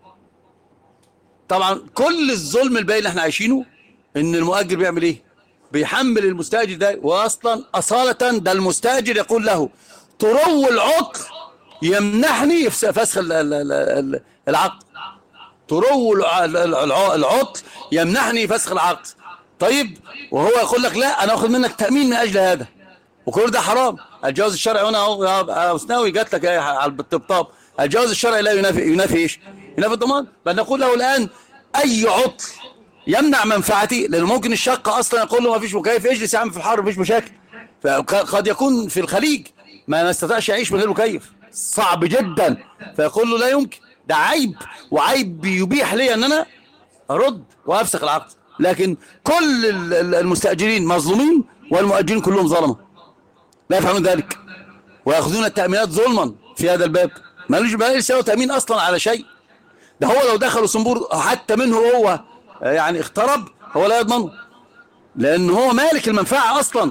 طبعا كل الظلم الباقي اللي احنا عايشينه ان المؤجر بيعمل ايه بيحمل المستاجر ده واصلا اصالة ده المستاجر يقول له ترو العطل يمنحني في فسخ العقد ترو العطل يمنحني فسخ العقد طيب وهو يقول لك لا انا اخذ منك تأمين من اجل هذا وكل ده حرام الجواز الشرعي هنا اهو اسناوي جات لك ايه على الطبطاب الجواز الشرعي لا ينافي ينافي ايش ينافي الضمان بل نقول له الان اي عطل يمنع منفعتي لان ممكن الشقه اصلا يقول له ما فيش مكيف اجلس يا عم في الحر ما فيش مشاكل فقد يكون في الخليج ما نستطيعش يعيش من غير مكيف صعب جدا فيقول له لا يمكن ده عيب وعيب يبيح لي ان انا ارد وافسخ العقد لكن كل المستاجرين مظلومين والمؤجرين كلهم ظلمه لا يفهمون ذلك ويأخذون التأمينات ظلما في هذا الباب ما ليش ما يساوي تأمين أصلا على شيء ده هو لو دخلوا صنبور حتى منه هو يعني اخترب هو لا يضمنه لأن هو مالك المنفعة أصلا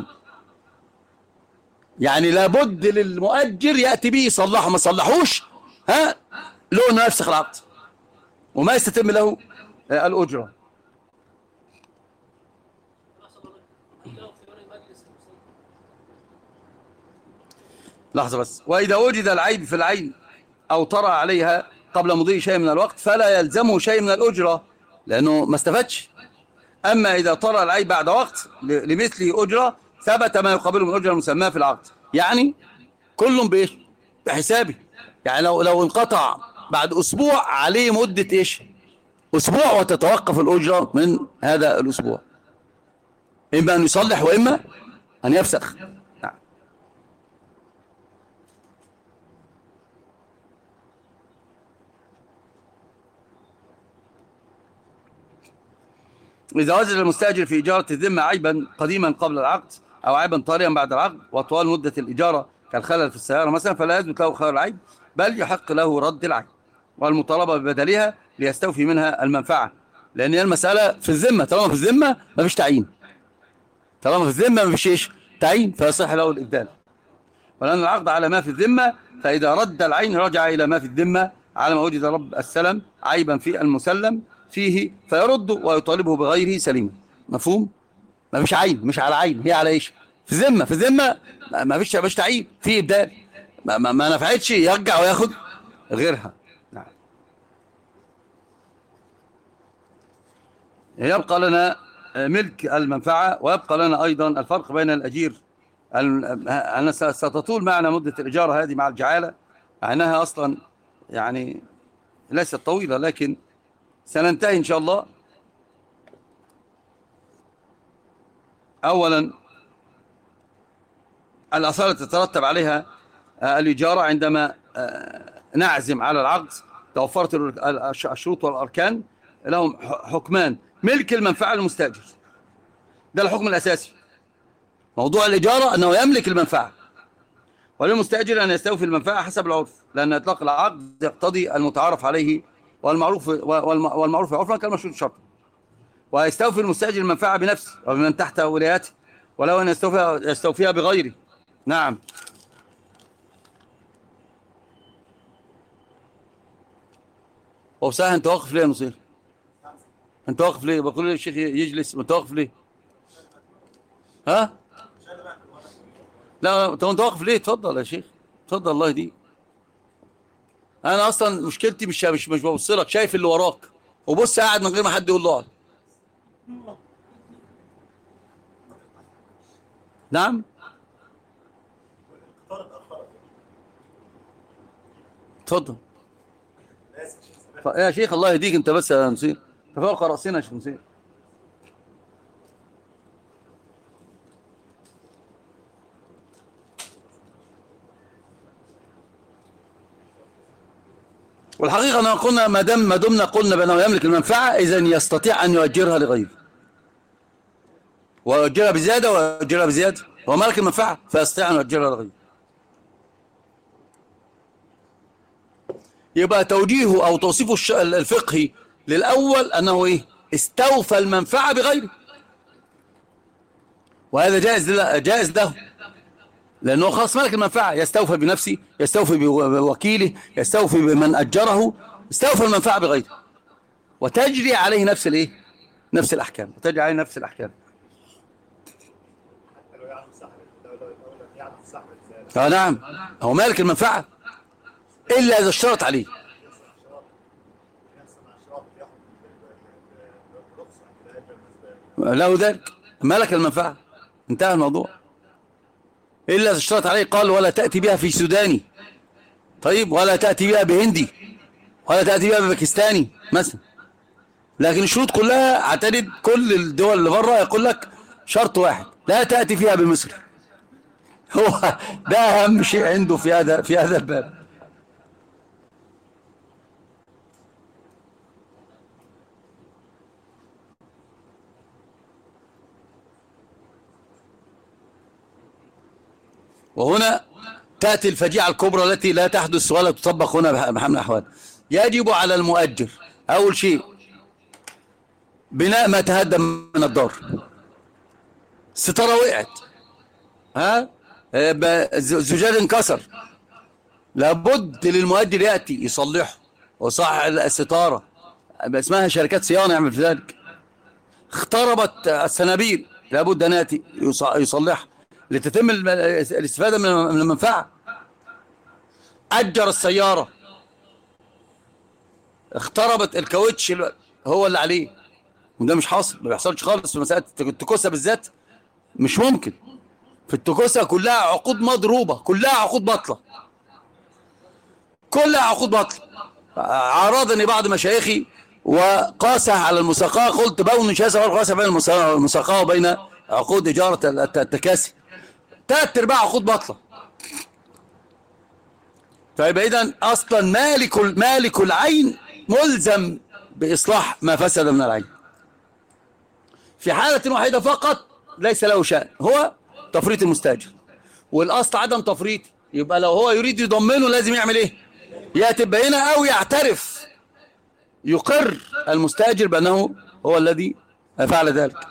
يعني لابد للمؤجر يأتي به يصلحه ما صلحوش ها له انه يفسخ العقد وما يستتم له الأجرة لحظة بس وإذا وجد العيب في العين أو طرأ عليها قبل مضي شيء من الوقت فلا يلزمه شيء من الأجرة لأنه ما استفادش أما إذا طرأ العيب بعد وقت لمثله أجرة ثبت ما يقابله من أجرة المسمى في العقد يعني كل بإيش بحسابه يعني لو لو انقطع بعد أسبوع عليه مدة إيش أسبوع وتتوقف الأجرة من هذا الأسبوع إما أن يصلح وإما أن يفسخ إذا وجد المستأجر في إجارة الذمة عيبا قديما قبل العقد أو عيبا طارئا بعد العقد وطوال مدة الإجارة كالخلل في السيارة مثلا فلا يثبت له خير العيب بل يحق له رد العيب والمطالبة ببدلها ليستوفي منها المنفعة لأن هي المسألة في الذمة طالما في الذمة ما فيش تعيين طالما في الذمة ما فيش إيش تعيين فيصح له الإبدال ولأن العقد على ما في الذمة فإذا رد العين رجع إلى ما في الذمة على ما وجد رب السلم عيبا في المسلم فيه فيرد ويطالبه بغيره سليما مفهوم ما فيش عين مش على عين هي على ايش في ذمه في ذمه ما فيش مش تعيين في ابدال ما, ما, ما نفعتش يرجع وياخد غيرها نعم يبقى لنا ملك المنفعة ويبقى لنا أيضا الفرق بين الأجير أنا ستطول معنا مدة الإجارة هذه مع الجعالة أنها أصلا يعني ليست طويلة لكن سننتهي إن شاء الله أولا الأثار تترتب عليها آه، الإجارة عندما آه، نعزم على العقد توفرت الشروط والأركان لهم حكمان ملك المنفعة المستأجر ده الحكم الأساسي موضوع الإجارة أنه يملك المنفعة وللمستأجر أن يستوفي المنفعة حسب العرف لأن إطلاق العقد يقتضي المتعارف عليه والمعروف والمعروف عرفا كالمشروط شرطا ويستوفي المستأجر المنفعة بنفسه وبمن تحت ولاياته ولو أن يستوفيها, يستوفيها بغيره نعم هو صحيح انت واقف ليه يا نصير انت واقف ليه بقول للشيخ يجلس انت واقف ليه ها لا انت واقف ليه اتفضل يا شيخ اتفضل الله يهديك انا اصلا مشكلتي مش مش مش ببص لك شايف اللي وراك وبص قاعد من غير ما حد يقول له اقعد نعم اتفضل يا شيخ الله يهديك انت بس يا نصير فوق راسنا يا شيخ نصير والحقيقة أنا قلنا ما دام ما دمنا قلنا بأنه يملك المنفعة إذا يستطيع أن يؤجرها لغيره ويؤجرها بزيادة ويؤجرها بزيادة هو مالك المنفعة فيستطيع أن يؤجرها لغيره يبقى توجيهه او توصيفه الفقهي للاول انه ايه استوفى المنفعه بغيره وهذا جائز جائز له لأنه خلاص ملك المنفعة يستوفي بنفسه يستوفي بوكيله يستوفي بمن أجره استوفى المنفعة بغيره وتجري عليه نفس الايه نفس الأحكام وتجري عليه نفس الأحكام اه نعم هو مالك المنفعة إلا إذا اشترط عليه له ذلك مالك المنفعة انتهى الموضوع إلا إذا اشترط عليه قال ولا تأتي بها في سوداني طيب ولا تأتي بها بهندي ولا تأتي بها بباكستاني مثلا لكن الشروط كلها اعترض كل الدول اللي بره يقول لك شرط واحد لا تأتي فيها بمصر هو ده أهم شيء عنده في هذا في هذا الباب وهنا تأتي الفجيعة الكبرى التي لا تحدث ولا تطبق هنا بحمل الأحوال يجب على المؤجر أول شيء بناء ما تهدم من الدار ستارة وقعت ها زجاج انكسر لابد للمؤجر يأتي يصلحه وصح الستارة اسمها شركات صيانة يعمل في ذلك اختربت السنابير لابد أن يأتي يصلحها لتتم الاستفادة من المنفعة أجر السيارة اختربت الكاوتش هو اللي عليه وده مش حاصل ما بيحصلش خالص في مسألة التكوسة بالذات مش ممكن في التكوسة كلها عقود مضروبة كلها عقود بطلة كلها عقود بطلة عارضني بعض مشايخي وقاسه على المساقاه قلت بون شاسع والقاسه بين المساقاه وبين عقود إجارة التكاسي ثلاث ارباع عقود باطله طيب اذا اصلا مالك مالك العين ملزم باصلاح ما فسد من العين في حالة واحدة فقط ليس له شأن هو تفريط المستاجر والاصل عدم تفريط يبقى لو هو يريد يضمنه لازم يعمل ايه ياتي بينه او يعترف يقر المستاجر بانه هو الذي فعل ذلك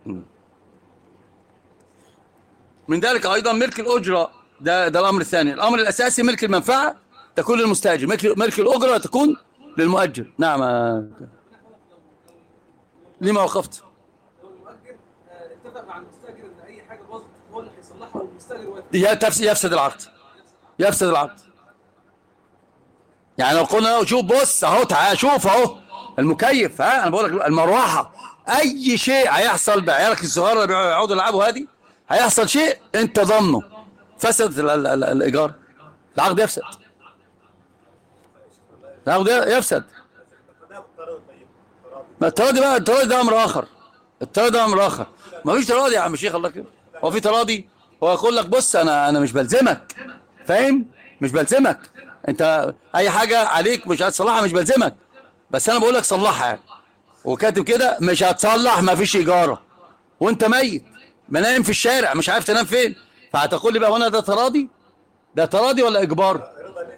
من ذلك أيضا ملك الأجرة ده, ده الأمر الثاني الأمر الأساسي ملك المنفعة تكون للمستاجر ملك, ملك الأجرة تكون للمؤجر نعم لما وقفت اتفق مع المستاجر ان اي حاجه باظت هو اللي هيصلحها والمستاجر يفسد العقد يفسد العقد يعني لو قلنا له شوف بص اهو تعال شوف اهو المكيف ها انا بقول لك المروحه اي شيء هيحصل بعيالك الصغار اللي بيقعدوا يلعبوا هذه هيحصل شيء انت ضمنه فسد الايجار العقد يفسد العقد يفسد ما التراضي بقى التراضي ده امر اخر التراضي ده امر اخر ما فيش تراضي يا عم الشيخ الله كده هو في تراضي هو يقول لك بص انا انا مش بلزمك فاهم مش بلزمك انت اي حاجه عليك مش هتصلحها مش بلزمك بس انا بقول لك صلحها يعني وكاتب كده مش هتصلح ما فيش ايجاره وانت ميت ما نايم في الشارع مش عارف تنام فين فهتقول لي بقى هنا ده تراضي ده تراضي ولا اجبار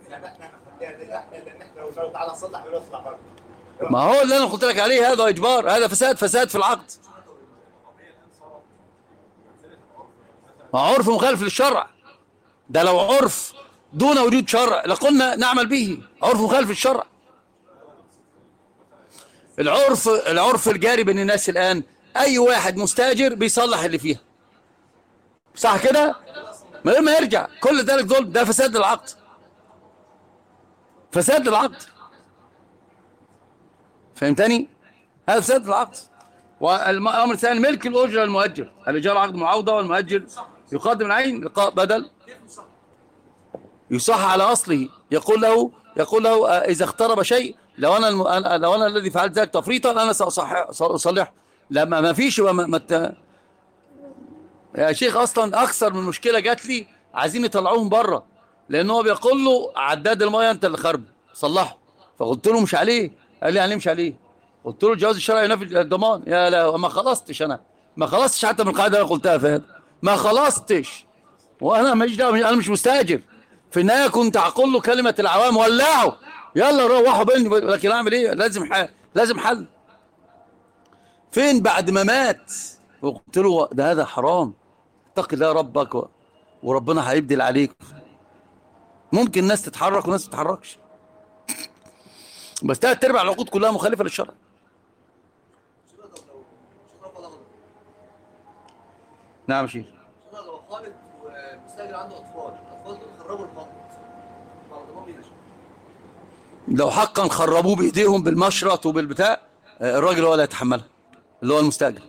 ما هو اللي انا قلت لك عليه هذا اجبار هذا فساد فساد في العقد ما عرف مخالف للشرع ده لو عرف دون وجود شرع لقلنا نعمل به عرف مخالف للشرع العرف العرف الجاري بين الناس الآن اي واحد مستاجر بيصلح اللي فيها صح كده من غير ما يرجع كل ذلك دول ده فساد العقد فساد العقد فهمتني هذا فساد العقد والامر الثاني ملك الاجره للمؤجر الايجار عقد معاوضه والمؤجر يقدم العين بدل يصح على اصله يقول له يقول له اذا اخترب شيء لو انا الم... لو انا الذي فعلت ذلك تفريطا انا ساصحح ساصلحه لما ما فيش ما, ما يا شيخ اصلا اكثر من مشكله جات لي عايزين يطلعوهم بره لان هو بيقول له عداد المايه انت اللي خرب صلحه فقلت له مش عليه قال لي يعني مش عليه قلت له الجواز الشرعي ينافي الضمان يا لا ما خلصتش انا ما خلصتش حتى من القاعده اللي قلتها فهد ما خلصتش وانا ماليش دعوه انا مش مستاجر في النهايه كنت هقول له كلمه العوام ولعوا يلا روحوا بيني لكن اعمل ايه لازم حل لازم حل فين بعد ما مات وقلت له ده هذا حرام اتق الله ربك و... وربنا هيبدل عليك ممكن ناس تتحرك وناس ما تتحركش بس ثلاث ارباع العقود كلها مخالفه للشرع نعم شيخ لو خالد ومستاجر عنده اطفال الاطفال دول خربوا المطبخ بعد ما بيمشي لو حقا خربوه بايديهم بالمشرط وبالبتاع آه، الراجل هو اللي يتحملها اللي هو المستاجر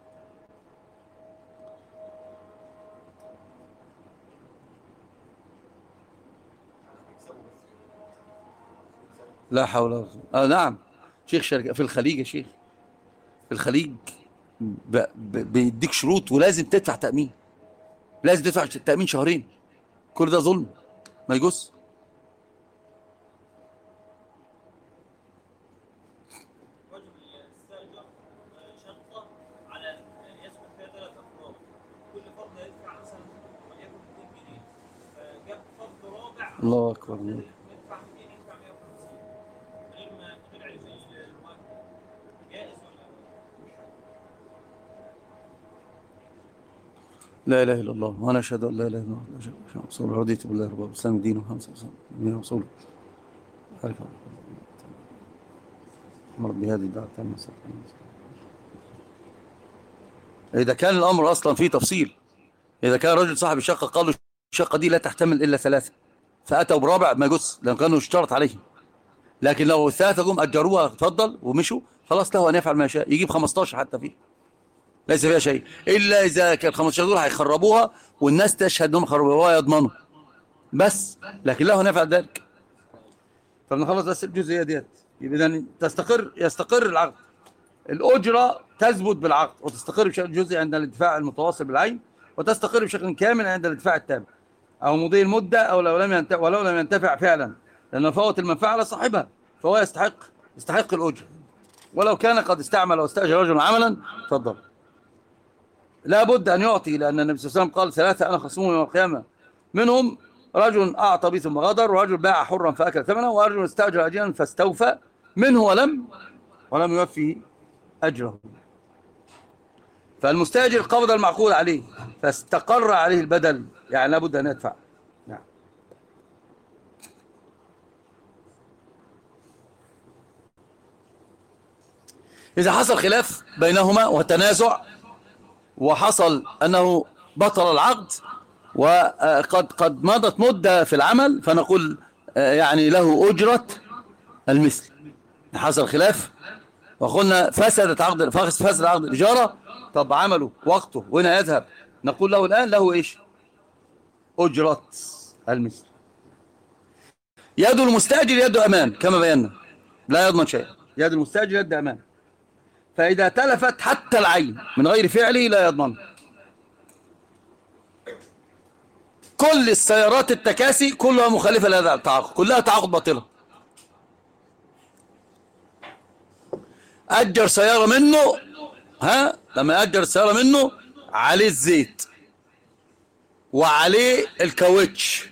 لا حول ولا قوه آه نعم شيخ شركة في الخليج يا شيخ في الخليج ب... ب... بيديك شروط ولازم تدفع تأمين لازم تدفع تأمين شهرين كل ده ظلم ما يجوز رجل يستأجر شقة على يسكن فيها ثلاث أفراد كل فرد يدفع مثلا وليكن 200 جنيه فجاب فرد رابع الله أكبر يدفع 200 يدفع 150 غير ما غير علم المؤجر جائز ولا لا اله الا الله وانا اشهد ان لا اله الا الله اشهد ان رسول الله رضيت بالله رب الاسلام دين وخمسه من رسول امر بهذه الدعوه التامه اذا كان الامر اصلا فيه تفصيل اذا كان رجل صاحب الشقه قال له الشقه دي لا تحتمل الا ثلاثه فاتوا برابع ما يجوز لان كانوا اشترط عليهم لكن لو الثلاثه جم اجروها اتفضل ومشوا خلاص له ان يفعل ما يشاء يجيب 15 حتى فيه ليس فيها شيء الا اذا كان 15 دول هيخربوها والناس تشهد انهم خربوها وهو يضمنوا بس لكن له ان يفعل ذلك فبنخلص بس الجزئيه ديت يبقى اذا تستقر يستقر العقد الاجره تثبت بالعقد وتستقر بشكل جزئي عند الادفاع المتواصل بالعين وتستقر بشكل كامل عند الادفاع التام او مضي المده او لو لم ينتفع ولو لم ينتفع فعلا لان فوت المنفعه على صاحبها فهو يستحق يستحق الاجره ولو كان قد استعمل واستاجر رجلا عملا تفضل لا بد أن يعطي لأن النبي صلى الله عليه وسلم قال ثلاثة أنا خصمهم يوم القيامة منهم رجل أعطى به ثم غدر ورجل باع حرا فأكل ثمنه ورجل استأجر أجيرا فاستوفى منه ولم ولم يوفي أجره فالمستأجر قبض المعقول عليه فاستقر عليه البدل يعني لابد أن يدفع نعم إذا حصل خلاف بينهما وتنازع وحصل أنه بطل العقد وقد قد مضت مدة في العمل فنقول آه، يعني له أجرة المثل حصل خلاف وقلنا فسدت عقد فسد عقد الإجارة طب عمله وقته وهنا يذهب نقول له الآن له إيش أجرة المثل يد المستأجر يد أمان كما بينا لا يضمن شيء يد المستأجر يد أمان فإذا تلفت حتى العين من غير فعله لا يضمن كل السيارات التكاسي كلها مخالفة لهذا التعاقد كلها تعاقد باطلة أجر سيارة منه ها لما أجر السيارة منه عليه الزيت وعليه الكاوتش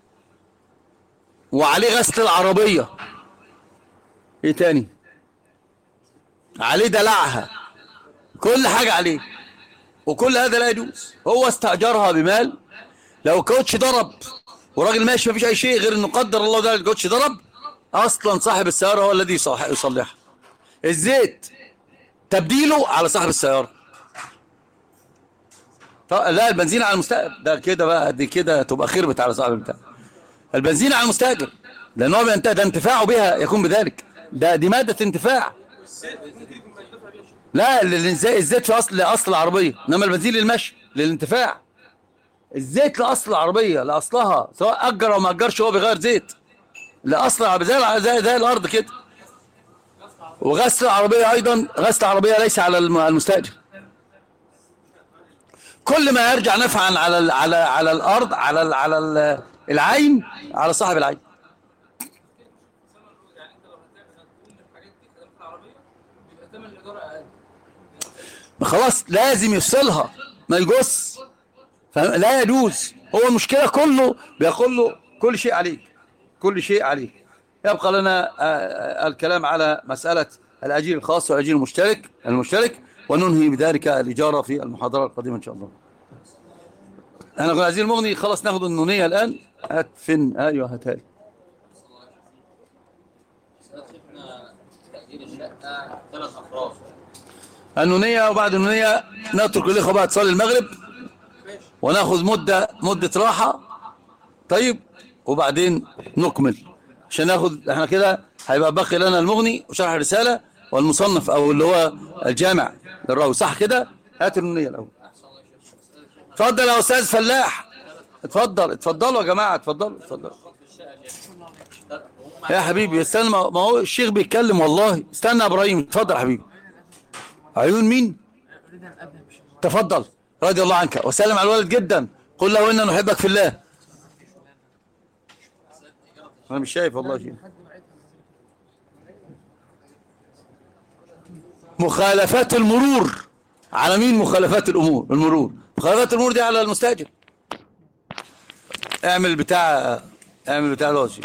وعليه غسل العربية ايه تاني عليه دلعها كل حاجة عليه وكل هذا لا يجوز هو استأجرها بمال لو كوتش ضرب وراجل ماشي مفيش أي شيء غير إنه قدر الله ده الكوتش ضرب أصلا صاحب السيارة هو الذي يصح- يصلحها الزيت تبديله على صاحب السيارة طب لا البنزين على المستأجر ده كده بقى دي كده تبقى خربت على صاحب البتاع البنزين على المستأجر لأن هو بينت- ده انتفاعه بها يكون بذلك ده دي مادة انتفاع لا الز- الزيت في اصل لاصل العربيه انما البنزين للمشي للانتفاع الزيت لاصل العربيه لاصلها سواء اجر او ما اجرش هو بيغير زيت لاصل العربيه زي الع- زي, زي الارض كده وغسل العربيه ايضا غسل العربيه ليس على الم- المستاجر كل ما يرجع نفعا على ال على على الارض على ال على ال العين على صاحب العين خلاص لازم يفصلها ما يجوز لا يجوز هو المشكلة كله بيقول له كل شيء عليك كل شيء عليك يبقى لنا آه، آه، الكلام على مسألة الأجير الخاص والأجير المشترك المشترك وننهي بذلك الإجارة في المحاضرة القادمة إن شاء الله أنا قلنا عزيز المغني خلاص ناخد النونية الآن هات فين أيوه هاتها لي شفنا تأجير الشقة ثلاث أفراد النونية وبعد النونية نترك الإخوة بقى تصلي المغرب وناخذ مدة مدة راحة طيب وبعدين نكمل عشان ناخذ احنا كده هيبقى باقي لنا المغني وشرح الرسالة والمصنف او اللي هو الجامع للراوي صح كده هات النونية الاول اتفضل يا استاذ فلاح اتفضل اتفضلوا يا جماعة اتفضلوا اتفضلوا يا حبيبي استنى ما ما هو الشيخ بيتكلم والله استنى يا ابراهيم اتفضل يا حبيبي عيون مين تفضل رضي الله عنك وسلم على الوالد جدا قل له إنا نحبك في الله أنا مش شايف والله شيء مخالفات المرور على مين مخالفات الأمور المرور مخالفات الأمور دي على المستأجر اعمل بتاع اعمل بتاع الوجه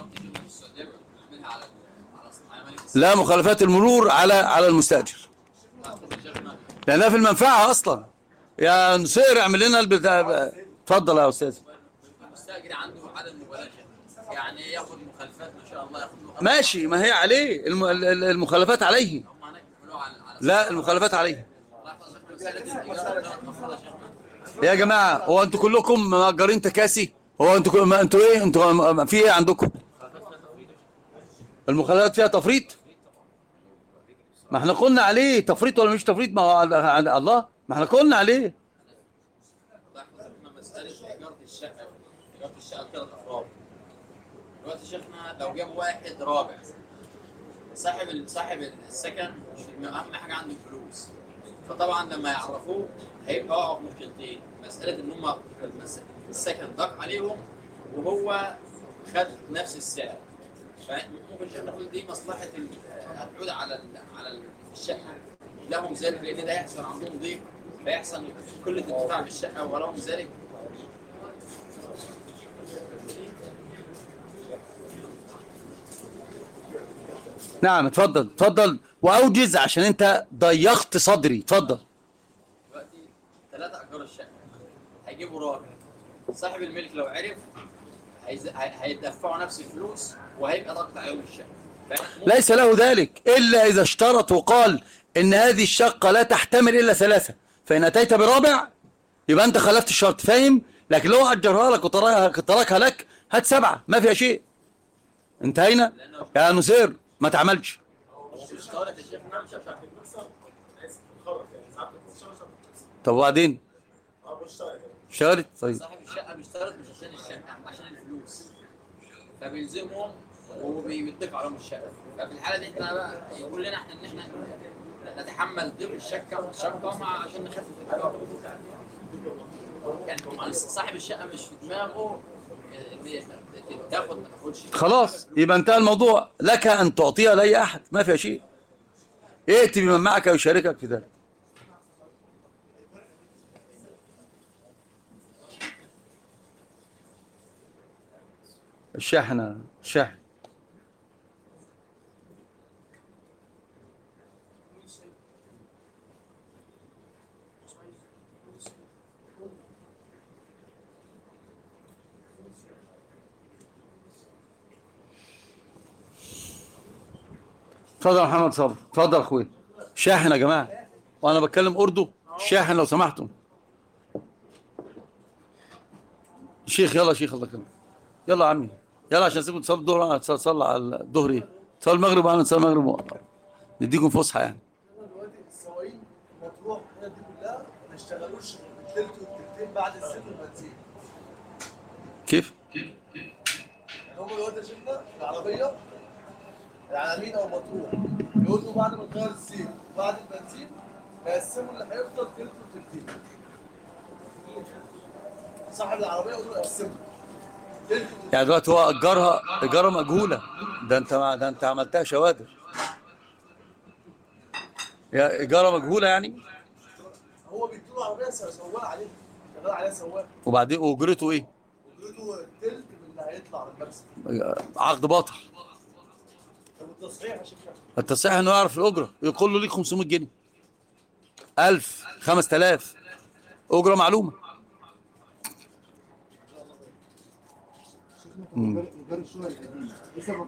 لا مخالفات المرور على على المستأجر لأنها في المنفعة أصلا يا نصير اعمل لنا البتاع اتفضل يا أستاذ المستأجر عنده عدم مبالاة يعني ياخد مخالفات ما شاء الله ياخد مخالفات ماشي ما هي عليه الم- ال- ال- المخالفات عليه هم هناك بيقولوا على على لا المخالفات عليه مسألة الإيجار ثلاث أفراد يا شيخنا. يا جماعة هو انتوا كلكم مأجرين تكاسي هو انتوا كل- ما انتوا ايه انتوا ما- في ايه عندكم المخالفات فيها تفريط ما احنا قلنا عليه تفريط ولا مش تفريط ما هو على- على الله ما احنا قلنا عليه احنا مسألة إيجار الشقة إيجار الشقة ثلاث أفراد دلوقتي شيخنا لو جاب واحد رابع صاحب ال- صاحب السكن مش أهم حاجة عنده الفلوس فطبعا لما يعرفوه هيبقى وقعوا في مشكلتين مسألة إن هم المس- السكن ضاق عليهم وهو خد نفس السعر فممكن شيخنا نقول دي مصلحة ال- هتعود على ال- على ال- الشقة لهم ذلك لأن ده هيحصل عندهم ضيق فيحصل كل الدفاع بالشقة ولهم ذلك نعم اتفضل اتفضل واوجز عشان انت ضيقت صدري اتفضل دلوقتي ثلاثة أيجار الشقة هيجيبوا رابع صاحب الملك لو عرف هيز- هي- هيدفعوا نفس الفلوس وهيبقى ضغط عليهم الشقة فإحنا ممكن- ليس له ذلك إلا إذا اشترط وقال إن هذه الشقة لا تحتمل إلا ثلاثة فإن أتيت برابع يبقى أنت خلفت الشرط فاهم لكن لو أجرها لك وتركها تركها لك هات سبعة ما فيها شيء انتهينا يا نسير ما تعملش اشترط الشيخ نعم شاف طب وبعدين اشتغلت طيب صاحب الشقة بيشترط مش عشان الشقة عشان الفلوس فبيلزمهم وبيضيف عليهم الشقة ففي الحالة دي احنا بقى يقول لنا احنا ان احنا نتحمل ضيق الشقة الشقة مع عشان نخفف الإيجار يعني صاحب الشقة مش في دماغه إن تاخد ما تاخدش خلاص يبقى انتهى الموضوع لك أن تعطيها لأي أحد ما فيها شيء ائت بمن معك ويشاركك في ذلك الشحنة الشحن اتفضل يا محمد صبري اتفضل يا اخويا شاحن يا جماعه وانا بتكلم اردو شاحن لو سمحتم شيخ يلا يا شيخ الله يكرمك يلا يا عمي يلا عشان اسيبكم تصلوا الظهر انا اصلي على الظهر ايه تصلي المغرب وانا اصلي المغرب نديكم فسحه يعني دلوقتي السواقين مطروح الحاجات دي كلها ما اشتغلوش التلت والتلتين بعد الزيت والبنزين كيف يعني هم دلوقتي شفنا العربيه العالمين او مطروح يقولوا بعد ما تغير الزيت وبعد البنزين هيقسموا اللي هيفضل تلت وتلتين صاحب العربيه يقولوا يقسموا تلت وتلتين يعني دلوقتي هو اجرها اجاره مجهوله ده انت ده انت عملتها شوادر يا اجاره مجهوله يعني هو بيديله عربيه سواق عليها شغال عليها سواق وبعدين واجرته ايه ويقولوا تلت من اللي هيطلع من المكسب عقد باطل التصحيح يا شيخ التصحيح انه يعرف الاجره يقول له ليك 500 جنيه 1000 5000 اجره معلومه مم. غير الشغل القديم ايه سبب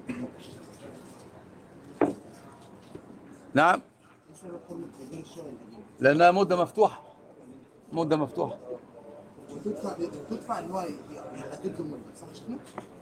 نعم ايه سبب حرمة غير الشغل القديم لانها مده مفتوحه مده مفتوحه وتدفع وتدفع ان هو يحدد له المده صح كده؟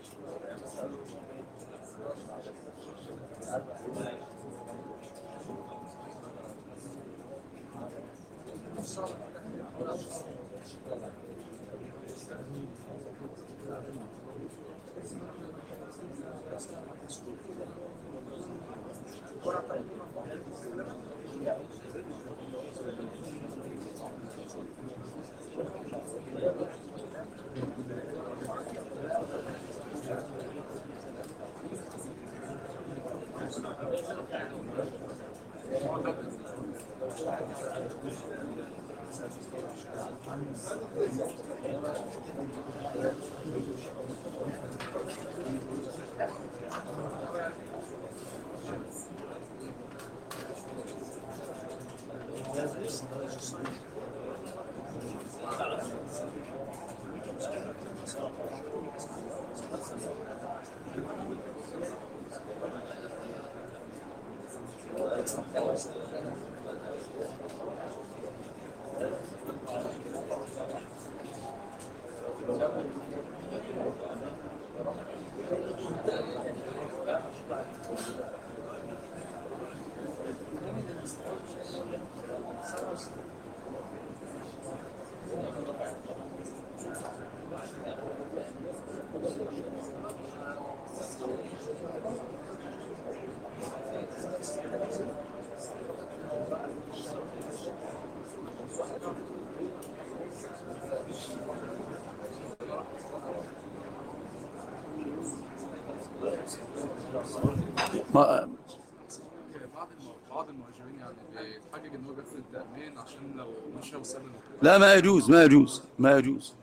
ما بعض الم- بعض المهاجرين يعني بيتحجج ان هو بياخد التأمين عشان لو مشى وساب ال- لا ما يجوز ما يجوز ما يجوز